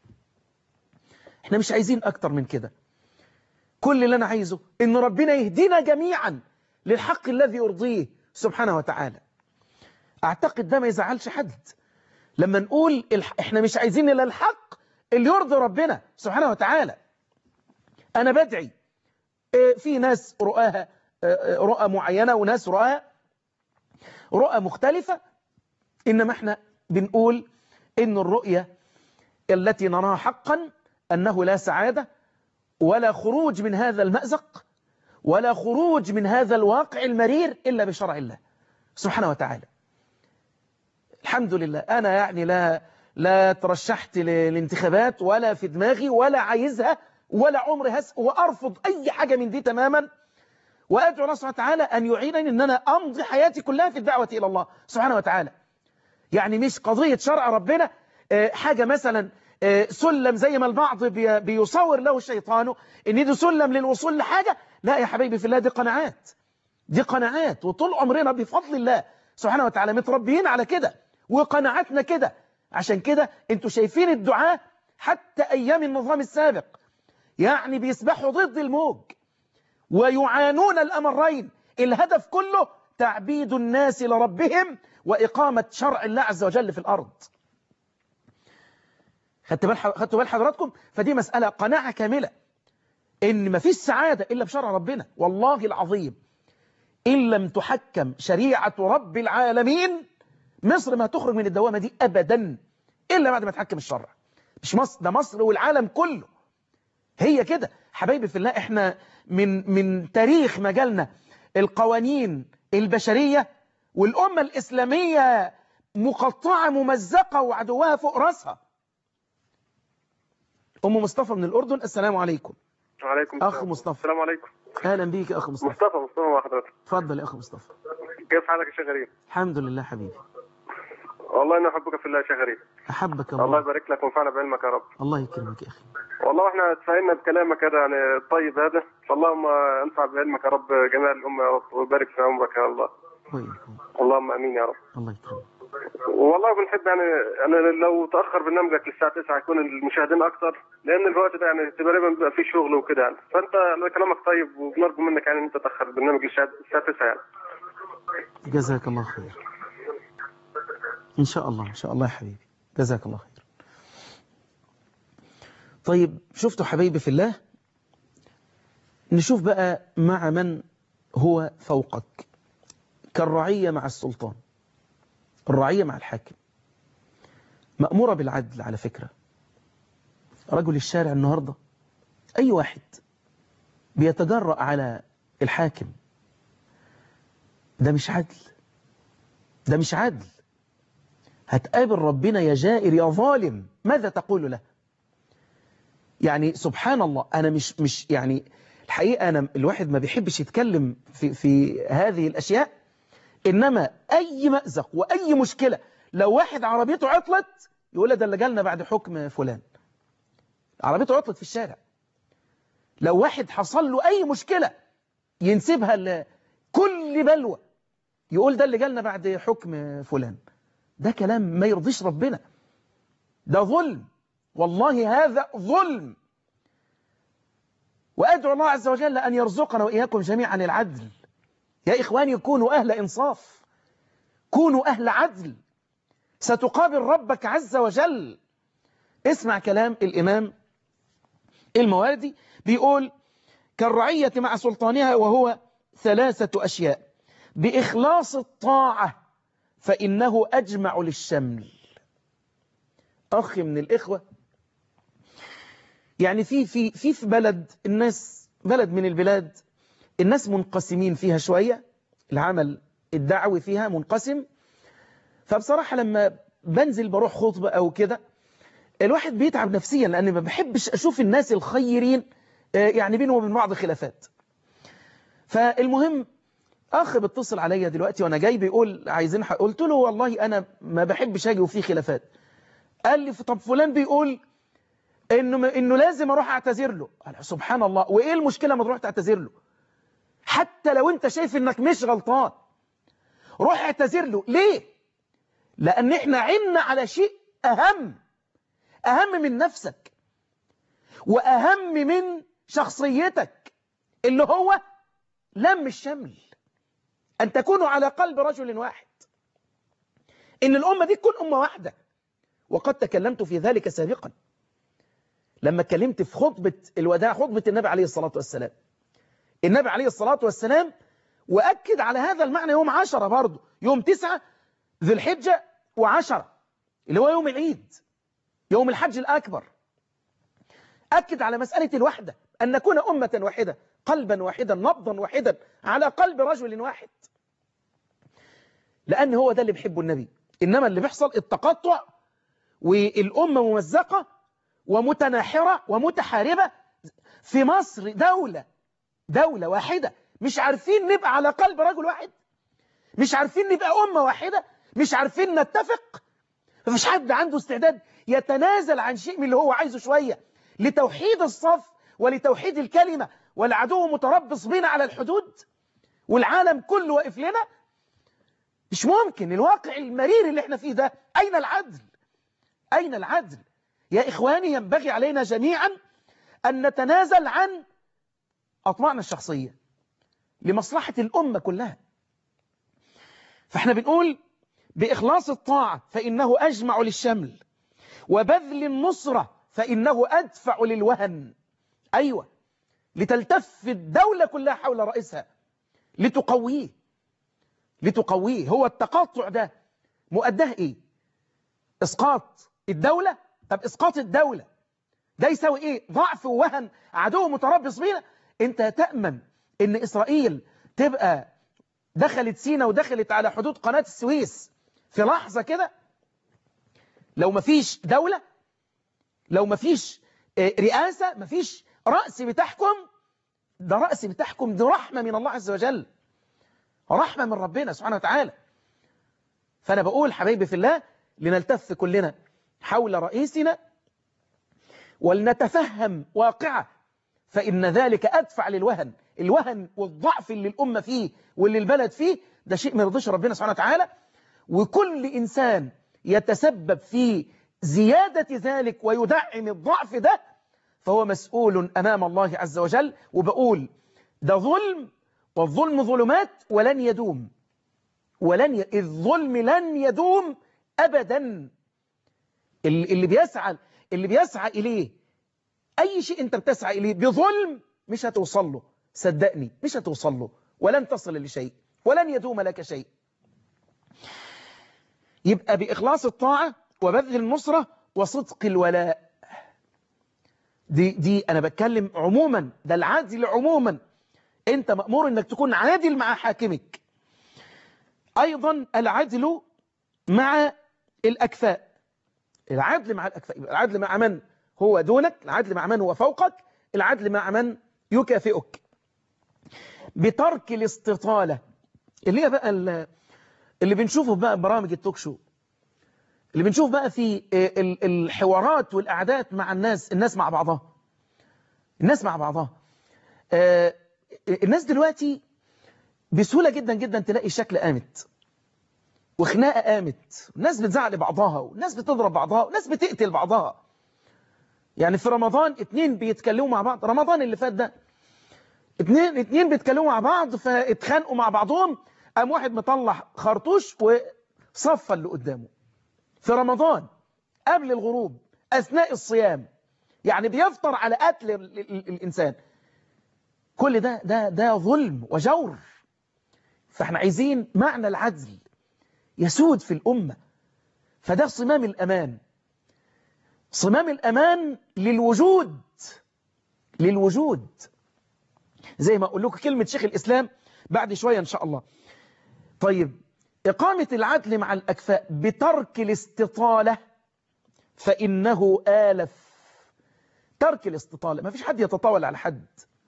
احنا مش عايزين اكتر من كده كل اللي انا عايزه ان ربنا يهدينا جميعا للحق الذي يرضيه سبحانه وتعالى اعتقد ده ما يزعلش حد لما نقول احنا مش عايزين الا الحق اللي يرضي ربنا سبحانه وتعالى انا بدعي في ناس رؤاها رؤى معينة وناس رؤى رؤى مختلفة إنما احنا بنقول إن الرؤية التي نراها حقا أنه لا سعادة ولا خروج من هذا المأزق ولا خروج من هذا الواقع المرير إلا بشرع الله سبحانه وتعالى الحمد لله أنا يعني لا لا ترشحت للانتخابات ولا في دماغي ولا عايزها ولا عمري هس وأرفض أي حاجة من دي تماما وأدعو الله سبحانه وتعالى أن يعينني أن أنا أمضي حياتي كلها في الدعوة إلى الله سبحانه وتعالى يعني مش قضية شرع ربنا حاجة مثلا سلم زي ما البعض بيصور له الشيطان ان دي سلم للوصول لحاجة لا يا حبيبي في الله دي قناعات دي قناعات وطول عمرنا بفضل الله سبحانه وتعالى متربيين على كده وقناعاتنا كده عشان كده انتوا شايفين الدعاء حتى أيام النظام السابق يعني بيسبحوا ضد الموج ويعانون الأمرين الهدف كله تعبيد الناس لربهم وإقامة شرع الله عز وجل في الأرض خدت بال خدتوا بال حضراتكم فدي مسألة قناعة كاملة إن مفيش سعادة إلا بشرع ربنا والله العظيم إن لم تحكم شريعة رب العالمين مصر ما تخرج من الدوامة دي أبدا إلا بعد ما تحكم الشرع مش مصر ده مصر والعالم كله هي كده حبايبي في الله احنا من من تاريخ مجالنا القوانين البشرية والأمة الإسلامية مقطعة ممزقة وعدوها فوق راسها أم مصطفى من الأردن السلام عليكم وعليكم أخ السلام. مصطفى. السلام عليكم أهلا بيك يا أخ مصطفى مصطفى مصطفى مع حضرتك اتفضل يا أخ مصطفى كيف حالك يا شيخ غريب الحمد لله حبيبي والله اني احبك في الله يا شيخ غريب أحبك الله الله يبارك لك وينفعنا بعلمك يا رب الله يكرمك يا أخي والله احنا تفاهمنا بكلامك هذا يعني الطيب هذا فاللهم انفع بعلمك يا رب جميع الامه يا رب ويبارك في عمرك يا الله وإياكم اللهم امين يا رب الله يكرمك والله بنحب يعني يعني لو تاخر برنامجك للساعه 9 يكون المشاهدين اكثر لان الوقت ده يعني تقريبا بيبقى فيه شغل وكده يعني فانت كلامك طيب وبنرجو منك يعني ان انت تاخر البرنامج للساعه 9 يعني جزاك الله خير إن شاء الله إن شاء الله يا حبيبي جزاك الله خير طيب شفتوا حبيبي في الله نشوف بقى مع من هو فوقك كالرعية مع السلطان الرعية مع الحاكم مأمورة بالعدل على فكرة رجل الشارع النهاردة أي واحد بيتجرأ على الحاكم ده مش عدل ده مش عدل هتقابل ربنا يا جائر يا ظالم ماذا تقول له يعني سبحان الله أنا مش مش يعني الحقيقة أنا الواحد ما بيحبش يتكلم في, في هذه الأشياء إنما أي مأزق وأي مشكلة لو واحد عربيته عطلت يقول لها ده اللي جالنا بعد حكم فلان عربيته عطلت في الشارع لو واحد حصل له أي مشكلة ينسبها لكل بلوى يقول ده اللي جالنا بعد حكم فلان ده كلام ما يرضيش ربنا ده ظلم والله هذا ظلم وأدعو الله عز وجل أن يرزقنا وإياكم جميعا العدل يا إخواني كونوا أهل إنصاف كونوا أهل عدل ستقابل ربك عز وجل اسمع كلام الإمام المواردي بيقول كالرعية مع سلطانها وهو ثلاثة أشياء بإخلاص الطاعة فإنه أجمع للشمل أخي من الإخوة يعني في في في في بلد الناس بلد من البلاد الناس منقسمين فيها شوية العمل الدعوي فيها منقسم فبصراحة لما بنزل بروح خطبة أو كده الواحد بيتعب نفسيا لأن ما بحبش أشوف الناس الخيرين يعني بينهم وبين بعض خلافات فالمهم أخ بيتصل عليا دلوقتي وأنا جاي بيقول عايزين حق قلت له والله أنا ما بحبش أجي وفي خلافات قال لي طب فلان بيقول إنه إنه لازم أروح أعتذر له قال سبحان الله وإيه المشكلة ما تروح تعتذر له حتى لو أنت شايف إنك مش غلطان روح اعتذر له ليه لأن إحنا عنا على شيء أهم أهم من نفسك وأهم من شخصيتك اللي هو لم الشمل أن تكونوا على قلب رجل واحد إن الأمة دي تكون أمة واحدة وقد تكلمت في ذلك سابقا لما اتكلمت في خطبة الوداع خطبة النبي عليه الصلاة والسلام النبي عليه الصلاة والسلام وأكد على هذا المعنى يوم عشرة برضه يوم تسعة ذي الحجة وعشرة اللي هو يوم العيد يوم الحج الأكبر أكد على مسألة الوحدة أن نكون أمة واحدة قلبا واحدا نبضا واحدا على قلب رجل واحد لأن هو ده اللي بيحبه النبي إنما اللي بيحصل التقطع والأمة ممزقة ومتناحرة ومتحاربة في مصر دولة دولة واحدة مش عارفين نبقى على قلب رجل واحد مش عارفين نبقى أمة واحدة مش عارفين نتفق مفيش حد عنده استعداد يتنازل عن شيء من اللي هو عايزه شوية لتوحيد الصف ولتوحيد الكلمة والعدو متربص بنا على الحدود والعالم كله واقف لنا مش ممكن الواقع المرير اللي احنا فيه ده أين العدل أين العدل يا إخواني ينبغي علينا جميعا أن نتنازل عن أطماعنا الشخصية لمصلحة الأمة كلها فاحنا بنقول بإخلاص الطاعة فإنه أجمع للشمل وبذل النصرة فإنه أدفع للوهن أيوة لتلتف الدولة كلها حول رئيسها لتقويه لتقويه هو التقاطع ده مؤداه إيه إسقاط الدولة طب إسقاط الدولة ده يساوي إيه ضعف ووهن عدو متربص بينا أنت تأمن إن إسرائيل تبقى دخلت سينا ودخلت على حدود قناة السويس في لحظة كده لو مفيش دولة لو مفيش رئاسة مفيش رأس بتحكم ده رأس بتحكم دي رحمة من الله عز وجل رحمة من ربنا سبحانه وتعالى فأنا بقول حبايبي في الله لنلتف كلنا حول رئيسنا ولنتفهم واقعه فإن ذلك أدفع للوهن الوهن والضعف اللي الأمة فيه واللي البلد فيه ده شيء ما يرضيش ربنا سبحانه وتعالى وكل إنسان يتسبب في زيادة ذلك ويدعم الضعف ده فهو مسؤول أمام الله عز وجل وبقول ده ظلم والظلم ظلمات ولن يدوم ولن ي... الظلم لن يدوم أبدا اللي بيسعى اللي بيسعى إليه أي شيء أنت بتسعى إليه بظلم مش هتوصل له صدقني مش هتوصل له ولن تصل لشيء ولن يدوم لك شيء يبقى بإخلاص الطاعة وبذل النصرة وصدق الولاء دي, دي أنا بتكلم عموما ده العادل عموما أنت مأمور أنك تكون عادل مع حاكمك أيضا العدل مع الأكفاء العدل مع الأكفاء العدل مع من هو دونك العدل مع من هو فوقك العدل مع من يكافئك بترك الاستطالة اللي هي بقى اللي بنشوفه بقى برامج التوك شو اللي بنشوف بقى في الحوارات والقعدات مع الناس الناس مع بعضها الناس مع بعضها الناس دلوقتي بسهولة جدا جدا تلاقي الشكل قامت وخناقة قامت الناس بتزعل بعضها والناس بتضرب بعضها والناس بتقتل بعضها يعني في رمضان اتنين بيتكلموا مع بعض رمضان اللي فات ده اتنين, اتنين بيتكلموا مع بعض فاتخانقوا مع بعضهم قام واحد مطلع خرطوش وصفى اللي قدامه في رمضان قبل الغروب أثناء الصيام يعني بيفطر على قتل الإنسان كل ده ده ده ظلم وجور فاحنا عايزين معنى العدل يسود في الأمة فده صمام الأمان صمام الأمان للوجود للوجود زي ما أقول لكم كلمة شيخ الإسلام بعد شوية إن شاء الله طيب إقامة العدل مع الأكفاء بترك الاستطالة فإنه آلف ترك الاستطالة ما فيش حد يتطاول على حد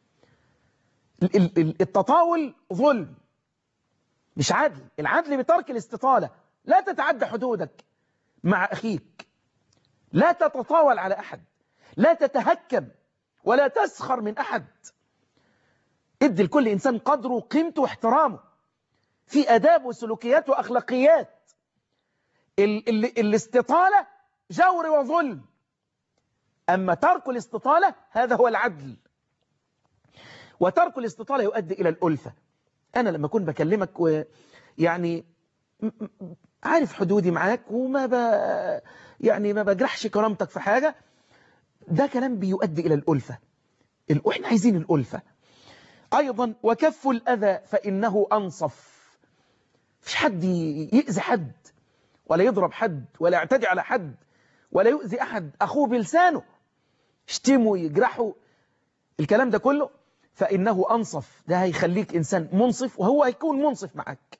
التطاول ظلم مش عدل العدل بترك الاستطالة لا تتعدى حدودك مع أخيك لا تتطاول على أحد لا تتهكم ولا تسخر من أحد ادي لكل إنسان قدره وقيمته واحترامه في أداب وسلوكيات وأخلاقيات ال ال الاستطالة جور وظلم أما ترك الاستطالة هذا هو العدل وترك الاستطالة يؤدي إلى الألفة أنا لما أكون بكلمك ويعني عارف حدودي معاك وما ب... يعني ما بجرحش كرامتك في حاجة ده كلام بيؤدي إلى الألفة وإحنا عايزين الألفة أيضا وكف الأذى فإنه أنصف مش حد يأذي حد ولا يضرب حد ولا يعتدي على حد ولا يؤذي أحد أخوه بلسانه يشتمه يجرحه الكلام ده كله فإنه أنصف ده هيخليك إنسان منصف وهو هيكون منصف معك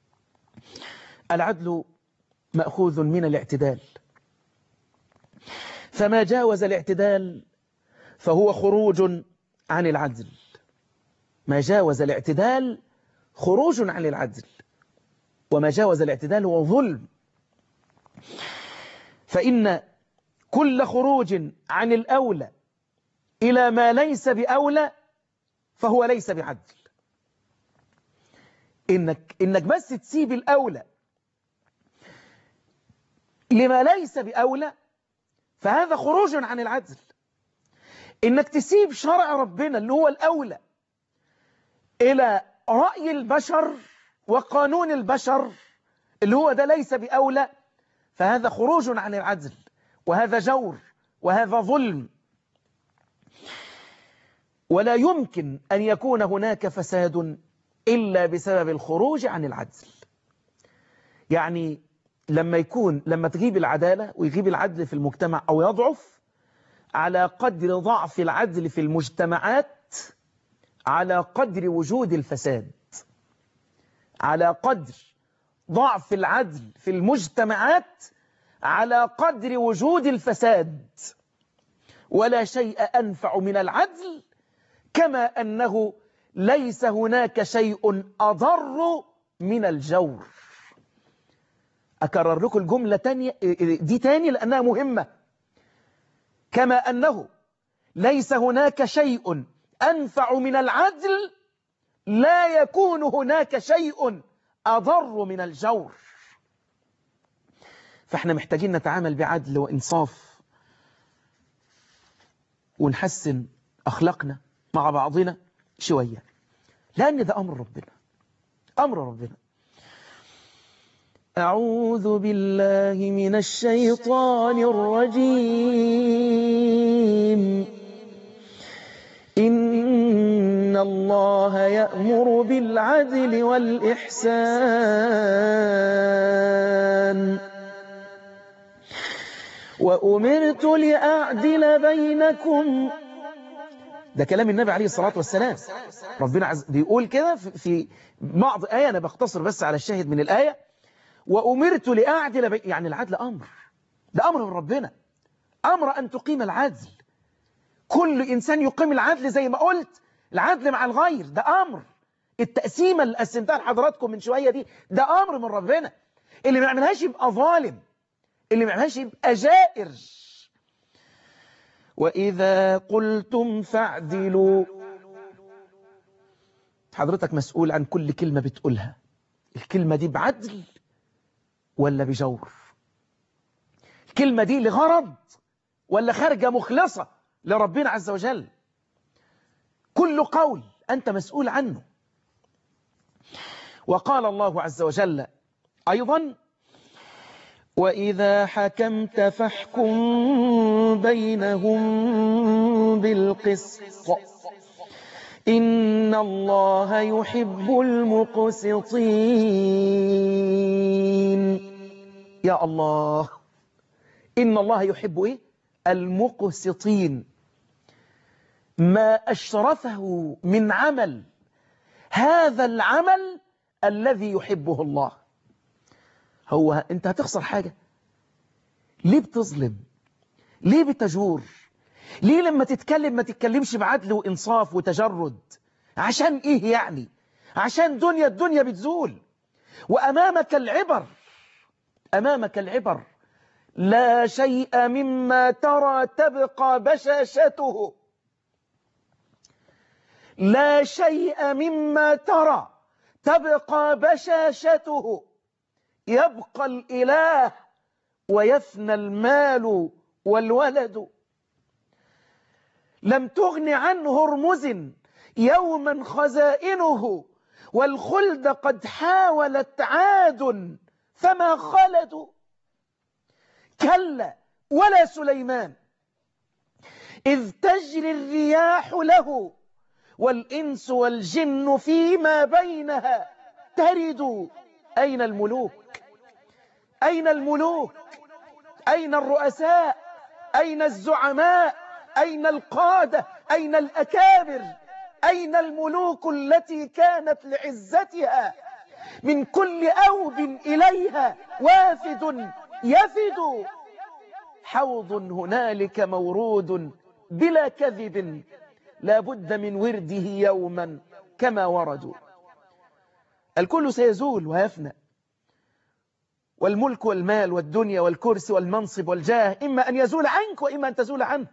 العدل مأخوذ من الاعتدال فما جاوز الاعتدال فهو خروج عن العدل ما جاوز الاعتدال خروج عن العدل وما جاوز الاعتدال هو ظلم فإن كل خروج عن الأولى إلى ما ليس بأولى فهو ليس بعدل إنك, إنك بس تسيب الأولى لما ليس بأولى فهذا خروج عن العدل انك تسيب شرع ربنا اللي هو الاولى الى رأي البشر وقانون البشر اللي هو ده ليس بأولى فهذا خروج عن العدل وهذا جور وهذا ظلم ولا يمكن أن يكون هناك فساد إلا بسبب الخروج عن العدل يعني لما يكون لما تغيب العدالة ويغيب العدل في المجتمع أو يضعف على قدر ضعف العدل في المجتمعات على قدر وجود الفساد على قدر ضعف العدل في المجتمعات على قدر وجود الفساد ولا شيء أنفع من العدل كما أنه ليس هناك شيء أضر من الجور أكرر لكم الجملة تانية دي تاني لأنها مهمة كما أنه ليس هناك شيء أنفع من العدل لا يكون هناك شيء أضر من الجور فاحنا محتاجين نتعامل بعدل وإنصاف ونحسن أخلاقنا مع بعضنا شوية لأن ده أمر ربنا أمر ربنا أعوذ بالله من الشيطان الرجيم إن الله يأمر بالعدل والإحسان وأمرت لأعدل بينكم ده كلام النبي عليه الصلاة والسلام ربنا عز بيقول كده في بعض آية أنا بختصر بس على الشاهد من الآية وأمرت لأعدل بي... يعني العدل أمر ده أمر من ربنا أمر أن تقيم العدل كل إنسان يقيم العدل زي ما قلت العدل مع الغير ده أمر التقسيمة اللي قسمتها لحضراتكم من شوية دي ده أمر من ربنا اللي ما يعملهاش يبقى ظالم اللي ما يعملهاش يبقى جائر وإذا قلتم فاعدلوا حضرتك مسؤول عن كل كلمة بتقولها الكلمة دي بعدل ولا بجور الكلمة دي لغرض ولا خارجة مخلصة لربنا عز وجل كل قول أنت مسؤول عنه وقال الله عز وجل أيضا وإذا حكمت فاحكم بينهم بالقسط إن الله يحب المقسطين يا الله إن الله يحب إيه؟ المقسطين ما أشرفه من عمل هذا العمل الذي يحبه الله هو أنت هتخسر حاجة ليه بتظلم ليه بتجور ليه لما تتكلم ما تتكلمش بعدل وإنصاف وتجرد عشان إيه يعني عشان دنيا الدنيا بتزول وأمامك العبر أمامك العبر لا شيء مما ترى تبقى بشاشته لا شيء مما ترى تبقى بشاشته يبقى الإله ويفنى المال والولد لم تغن عنه هرمز يوما خزائنه والخلد قد حاولت عاد فما خلدوا كلا ولا سليمان إذ تجري الرياح له والإنس والجن فيما بينها ترد أين الملوك أين الملوك أين الرؤساء أين الزعماء أين القادة أين الأكابر أين الملوك التي كانت لعزتها من كل أوب إليها وافد يفد حوض هنالك مورود بلا كذب لا بد من ورده يوما كما وردوا الكل سيزول ويفنى والملك والمال والدنيا والكرسي والمنصب والجاه إما أن يزول عنك وإما أن تزول عنه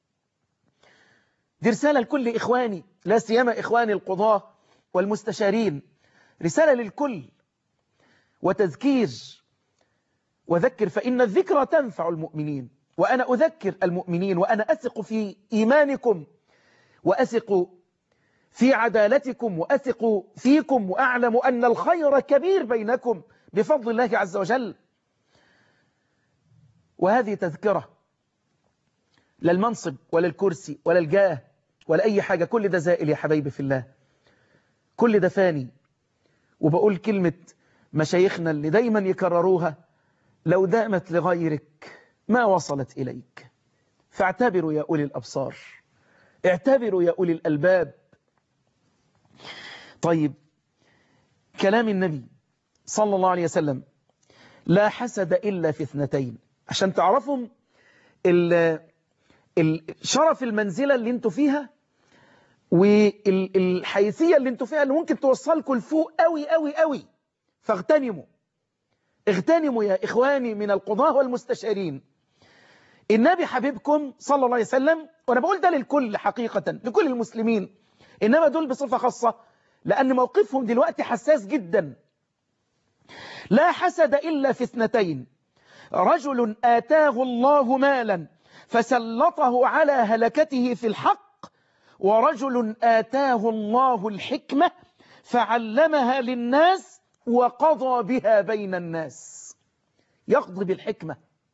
دي رسالة لكل إخواني لا سيما إخواني القضاة والمستشارين رسالة للكل وتذكير وذكر فإن الذكرى تنفع المؤمنين وأنا أذكر المؤمنين وأنا أثق في إيمانكم وأثق في عدالتكم وأثق فيكم وأعلم أن الخير كبير بينكم بفضل الله عز وجل وهذه تذكرة لا المنصب ولا الكرسي ولا الجاه ولا أي حاجة كل ده زائل يا حبايبي في الله كل ده فاني وبقول كلمة مشايخنا اللي دايما يكرروها لو دامت لغيرك ما وصلت إليك فاعتبروا يا أولي الأبصار اعتبروا يا أولي الألباب طيب كلام النبي صلى الله عليه وسلم لا حسد إلا في اثنتين عشان تعرفوا شرف المنزلة اللي انتوا فيها والحيثية اللي انتوا فيها اللي ممكن توصلكم لفوق قوي قوي قوي فاغتنموا اغتنموا يا إخواني من القضاة والمستشارين النبي حبيبكم صلى الله عليه وسلم وأنا بقول ده للكل حقيقة لكل المسلمين إنما دول بصفة خاصة لأن موقفهم دلوقتي حساس جدا لا حسد إلا في اثنتين رجل آتاه الله مالا فسلطه على هلكته في الحق ورجل آتاه الله الحكمة فعلمها للناس وقضى بها بين الناس يقضي بالحكمة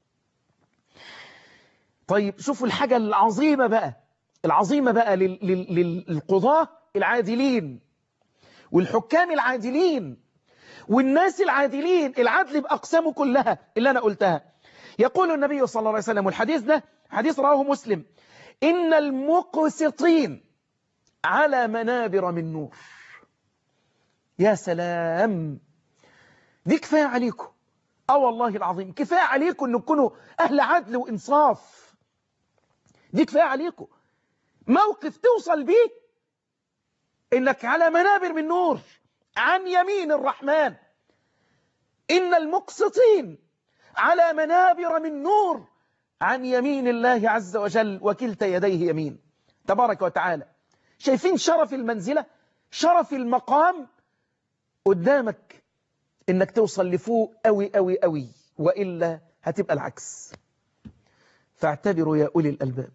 طيب شوفوا الحاجة العظيمة بقى العظيمة بقى للقضاة العادلين والحكام العادلين والناس العادلين العدل بأقسامه كلها اللي أنا قلتها يقول النبي صلى الله عليه وسلم والحديث ده حديث رواه مسلم إن المقسطين على منابر من نور يا سلام دي كفاية عليكم اه والله العظيم كفاية عليكم ان تكونوا اهل عدل وانصاف دي كفاية عليكم موقف توصل بيه انك على منابر من نور عن يمين الرحمن ان المقسطين على منابر من نور عن يمين الله عز وجل وكلتا يديه يمين تبارك وتعالى شايفين شرف المنزلة شرف المقام قدامك انك توصل لفوق قوي قوي قوي وإلا هتبقى العكس فاعتبروا يا أولي الألباب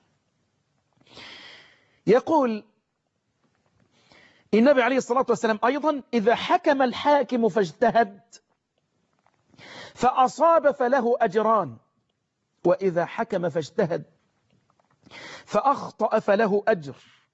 يقول النبي عليه الصلاة والسلام أيضا إذا حكم الحاكم فاجتهد فأصاب فله أجران وإذا حكم فاجتهد فأخطأ فله أجر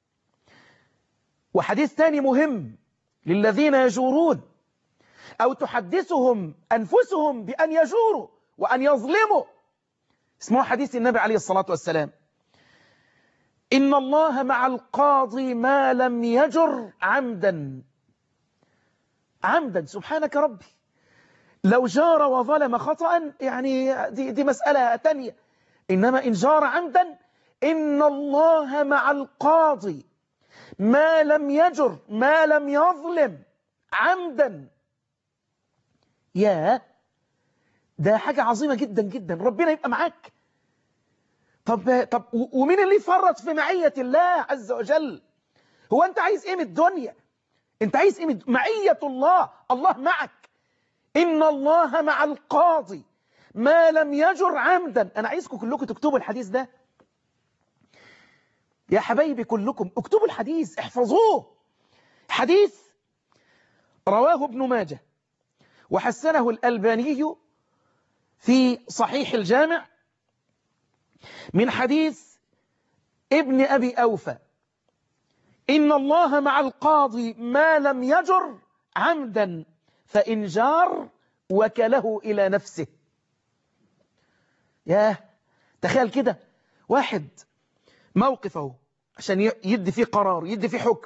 وحديث ثاني مهم للذين يجورون أو تحدثهم أنفسهم بأن يجوروا وأن يظلموا اسمه حديث النبي عليه الصلاة والسلام إن الله مع القاضي ما لم يجر عمدا عمدا سبحانك ربي لو جار وظلم خطأ يعني دي, دي مسألة تانية إنما إن جار عمدا إن الله مع القاضي ما لم يجر ما لم يظلم عمدا يا ده حاجة عظيمة جدا جدا ربنا يبقى معاك طب طب ومين اللي يفرط في معية الله عز وجل هو انت عايز ايه من الدنيا انت عايز ايه من معية الله الله معك ان الله مع القاضي ما لم يجر عمدا انا عايزكم كلكم تكتبوا الحديث ده يا حبايبي كلكم اكتبوا الحديث احفظوه حديث رواه ابن ماجه وحسنه الألباني في صحيح الجامع من حديث ابن أبي أوفى إن الله مع القاضي ما لم يجر عمدا فإن جار وكله إلى نفسه ياه تخيل كده واحد موقفه عشان يدي فيه قرار يدي فيه حكم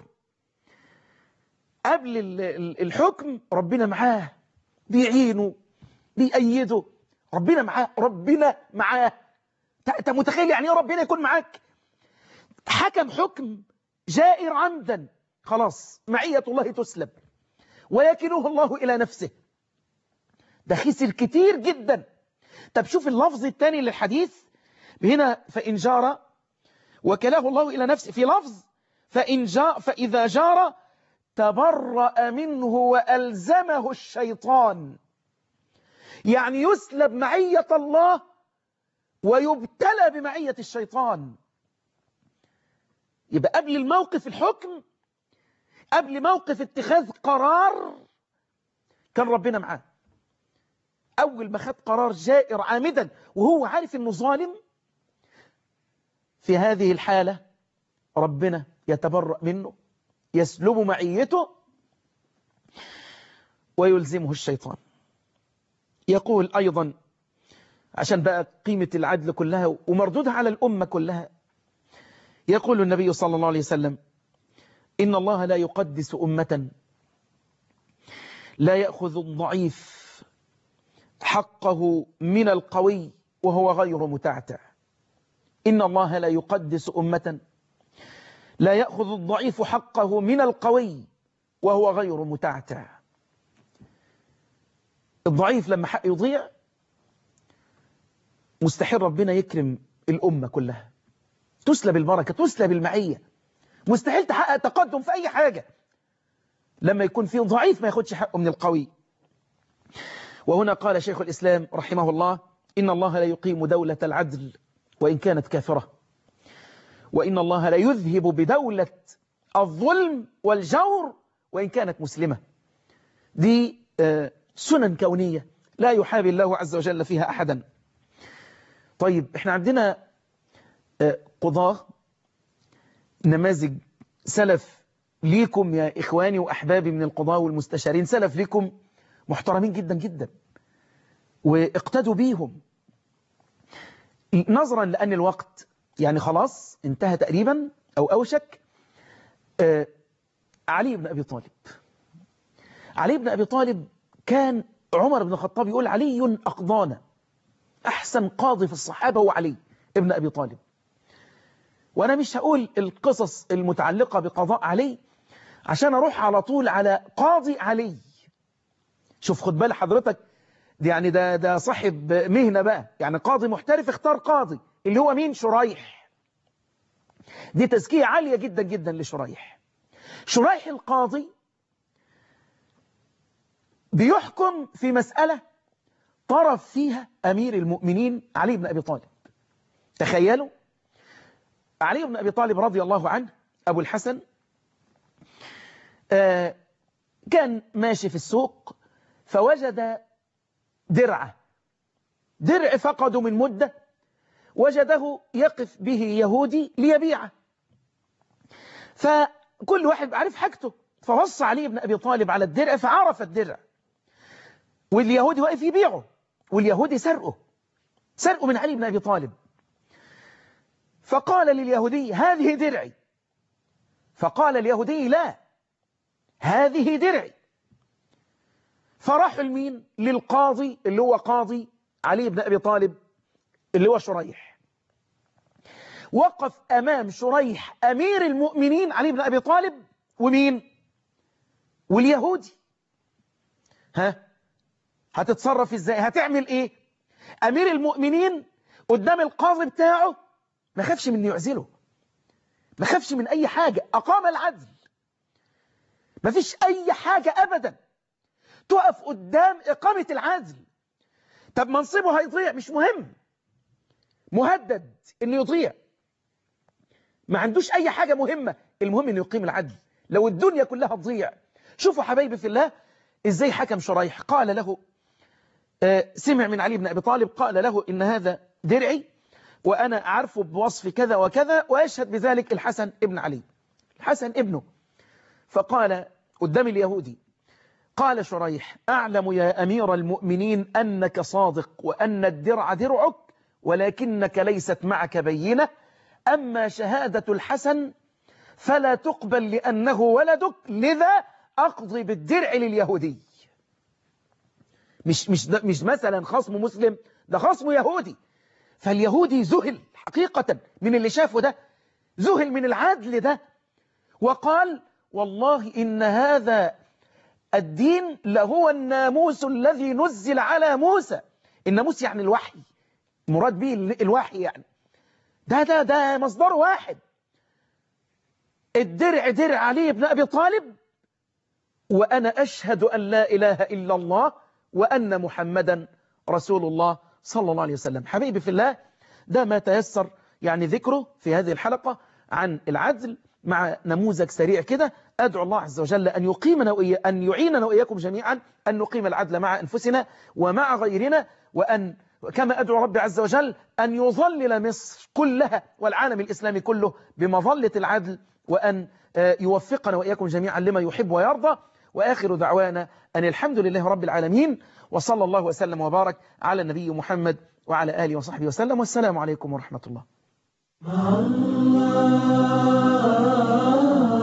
قبل الحكم ربنا معاه بيعينه بيأيده ربنا معاه ربنا معاه انت متخيل يعني ايه ربنا يكون معاك حكم حكم جائر عمدا خلاص معية الله تسلب ويكله الله إلى نفسه ده خسر كتير جدا طب شوف اللفظ الثاني للحديث هنا فإن جار وكله الله إلى نفسه في لفظ فإن جاء فإذا جار تبرأ منه وألزمه الشيطان يعني يسلب معية الله ويبتلى بمعية الشيطان يبقى قبل الموقف الحكم قبل موقف اتخاذ قرار كان ربنا معاه أول ما خد قرار جائر عامدا وهو عارف أنه ظالم في هذه الحالة ربنا يتبرأ منه يسلب معيته ويلزمه الشيطان يقول أيضا عشان بقى قيمة العدل كلها ومردودها على الأمة كلها يقول النبي صلى الله عليه وسلم إن الله لا يقدس أمة لا يأخذ الضعيف حقه من القوي وهو غير متعتع إن الله لا يقدس أمة لا يأخذ الضعيف حقه من القوي وهو غير متعتع الضعيف لما حق يضيع مستحيل ربنا يكرم الأمة كلها تسلب البركة تسلب المعية مستحيل تحقق تقدم في أي حاجة لما يكون في ضعيف ما ياخدش حقه من القوي وهنا قال شيخ الإسلام رحمه الله إن الله لا يقيم دولة العدل وإن كانت كافرة وإن الله لا يذهب بدولة الظلم والجور وإن كانت مسلمة دي سنن كونية لا يحابي الله عز وجل فيها أحدا طيب احنا عندنا قضاة نماذج سلف ليكم يا إخواني وأحبابي من القضاة والمستشارين سلف ليكم محترمين جدا جدا واقتدوا بيهم نظرا لأن الوقت يعني خلاص انتهى تقريبا أو أوشك آه علي بن أبي طالب علي بن أبي طالب كان عمر بن الخطاب يقول علي أقضانا أحسن قاضي في الصحابة هو علي ابن أبي طالب وأنا مش هقول القصص المتعلقة بقضاء علي عشان أروح على طول على قاضي علي شوف خد بال حضرتك دي يعني ده ده صاحب مهنة بقى يعني قاضي محترف اختار قاضي اللي هو مين شريح دي تزكية عالية جدا جدا لشريح شريح القاضي بيحكم في مسألة طرف فيها أمير المؤمنين علي بن أبي طالب تخيلوا علي بن أبي طالب رضي الله عنه أبو الحسن آه كان ماشي في السوق فوجد درعة درع فقده من مدة وجده يقف به يهودي ليبيعه فكل واحد عارف حاجته فوصى علي بن أبي طالب على الدرع فعرف الدرع واليهودي واقف يبيعه واليهودي سرقه سرقه من علي بن أبي طالب فقال لليهودي هذه درعي فقال اليهودي لا هذه درعي فراحوا لمين للقاضي اللي هو قاضي علي بن أبي طالب اللي هو شريح وقف أمام شريح أمير المؤمنين علي بن أبي طالب ومين واليهودي ها هتتصرف ازاي هتعمل ايه أمير المؤمنين قدام القاضي بتاعه ما خافش من يعزله ما خافش من أي حاجة أقام العدل ما فيش أي حاجة أبدا تقف قدام إقامة العدل طب منصبه هيضيع مش مهم مهدد إنه يضيع ما عندوش أي حاجة مهمة المهم إنه يقيم العدل لو الدنيا كلها تضيع شوفوا حبايبي في الله إزاي حكم شريح قال له آه سمع من علي بن أبي طالب قال له إن هذا درعي وأنا أعرفه بوصف كذا وكذا ويشهد بذلك الحسن ابن علي الحسن ابنه فقال قدام اليهودي قال شريح أعلم يا أمير المؤمنين أنك صادق وأن الدرع درعك ولكنك ليست معك بينة أما شهادة الحسن فلا تقبل لأنه ولدك لذا أقضي بالدرع لليهودي مش, مش, مش مثلا خصم مسلم ده خصم يهودي فاليهودي ذهل حقيقة من اللي شافه ده ذهل من العدل ده وقال والله إن هذا الدين لهو الناموس الذي نزل على موسى الناموس يعني الوحي مراد به الوحي يعني ده ده ده مصدر واحد الدرع درع علي بن أبي طالب وأنا أشهد أن لا إله إلا الله وأن محمدا رسول الله صلى الله عليه وسلم حبيبي في الله ده ما تيسر يعني ذكره في هذه الحلقة عن العدل مع نموذج سريع كده أدعو الله عز وجل أن يقيمنا وإيا أن يعيننا وإياكم جميعا أن نقيم العدل مع أنفسنا ومع غيرنا وأن كما أدعو ربي عز وجل أن يظلل مصر كلها والعالم الإسلامي كله بمظلة العدل وأن يوفقنا وإياكم جميعا لما يحب ويرضى وآخر دعوانا أن الحمد لله رب العالمين وصلى الله وسلم وبارك على النبي محمد وعلى آله وصحبه وسلم والسلام عليكم ورحمة الله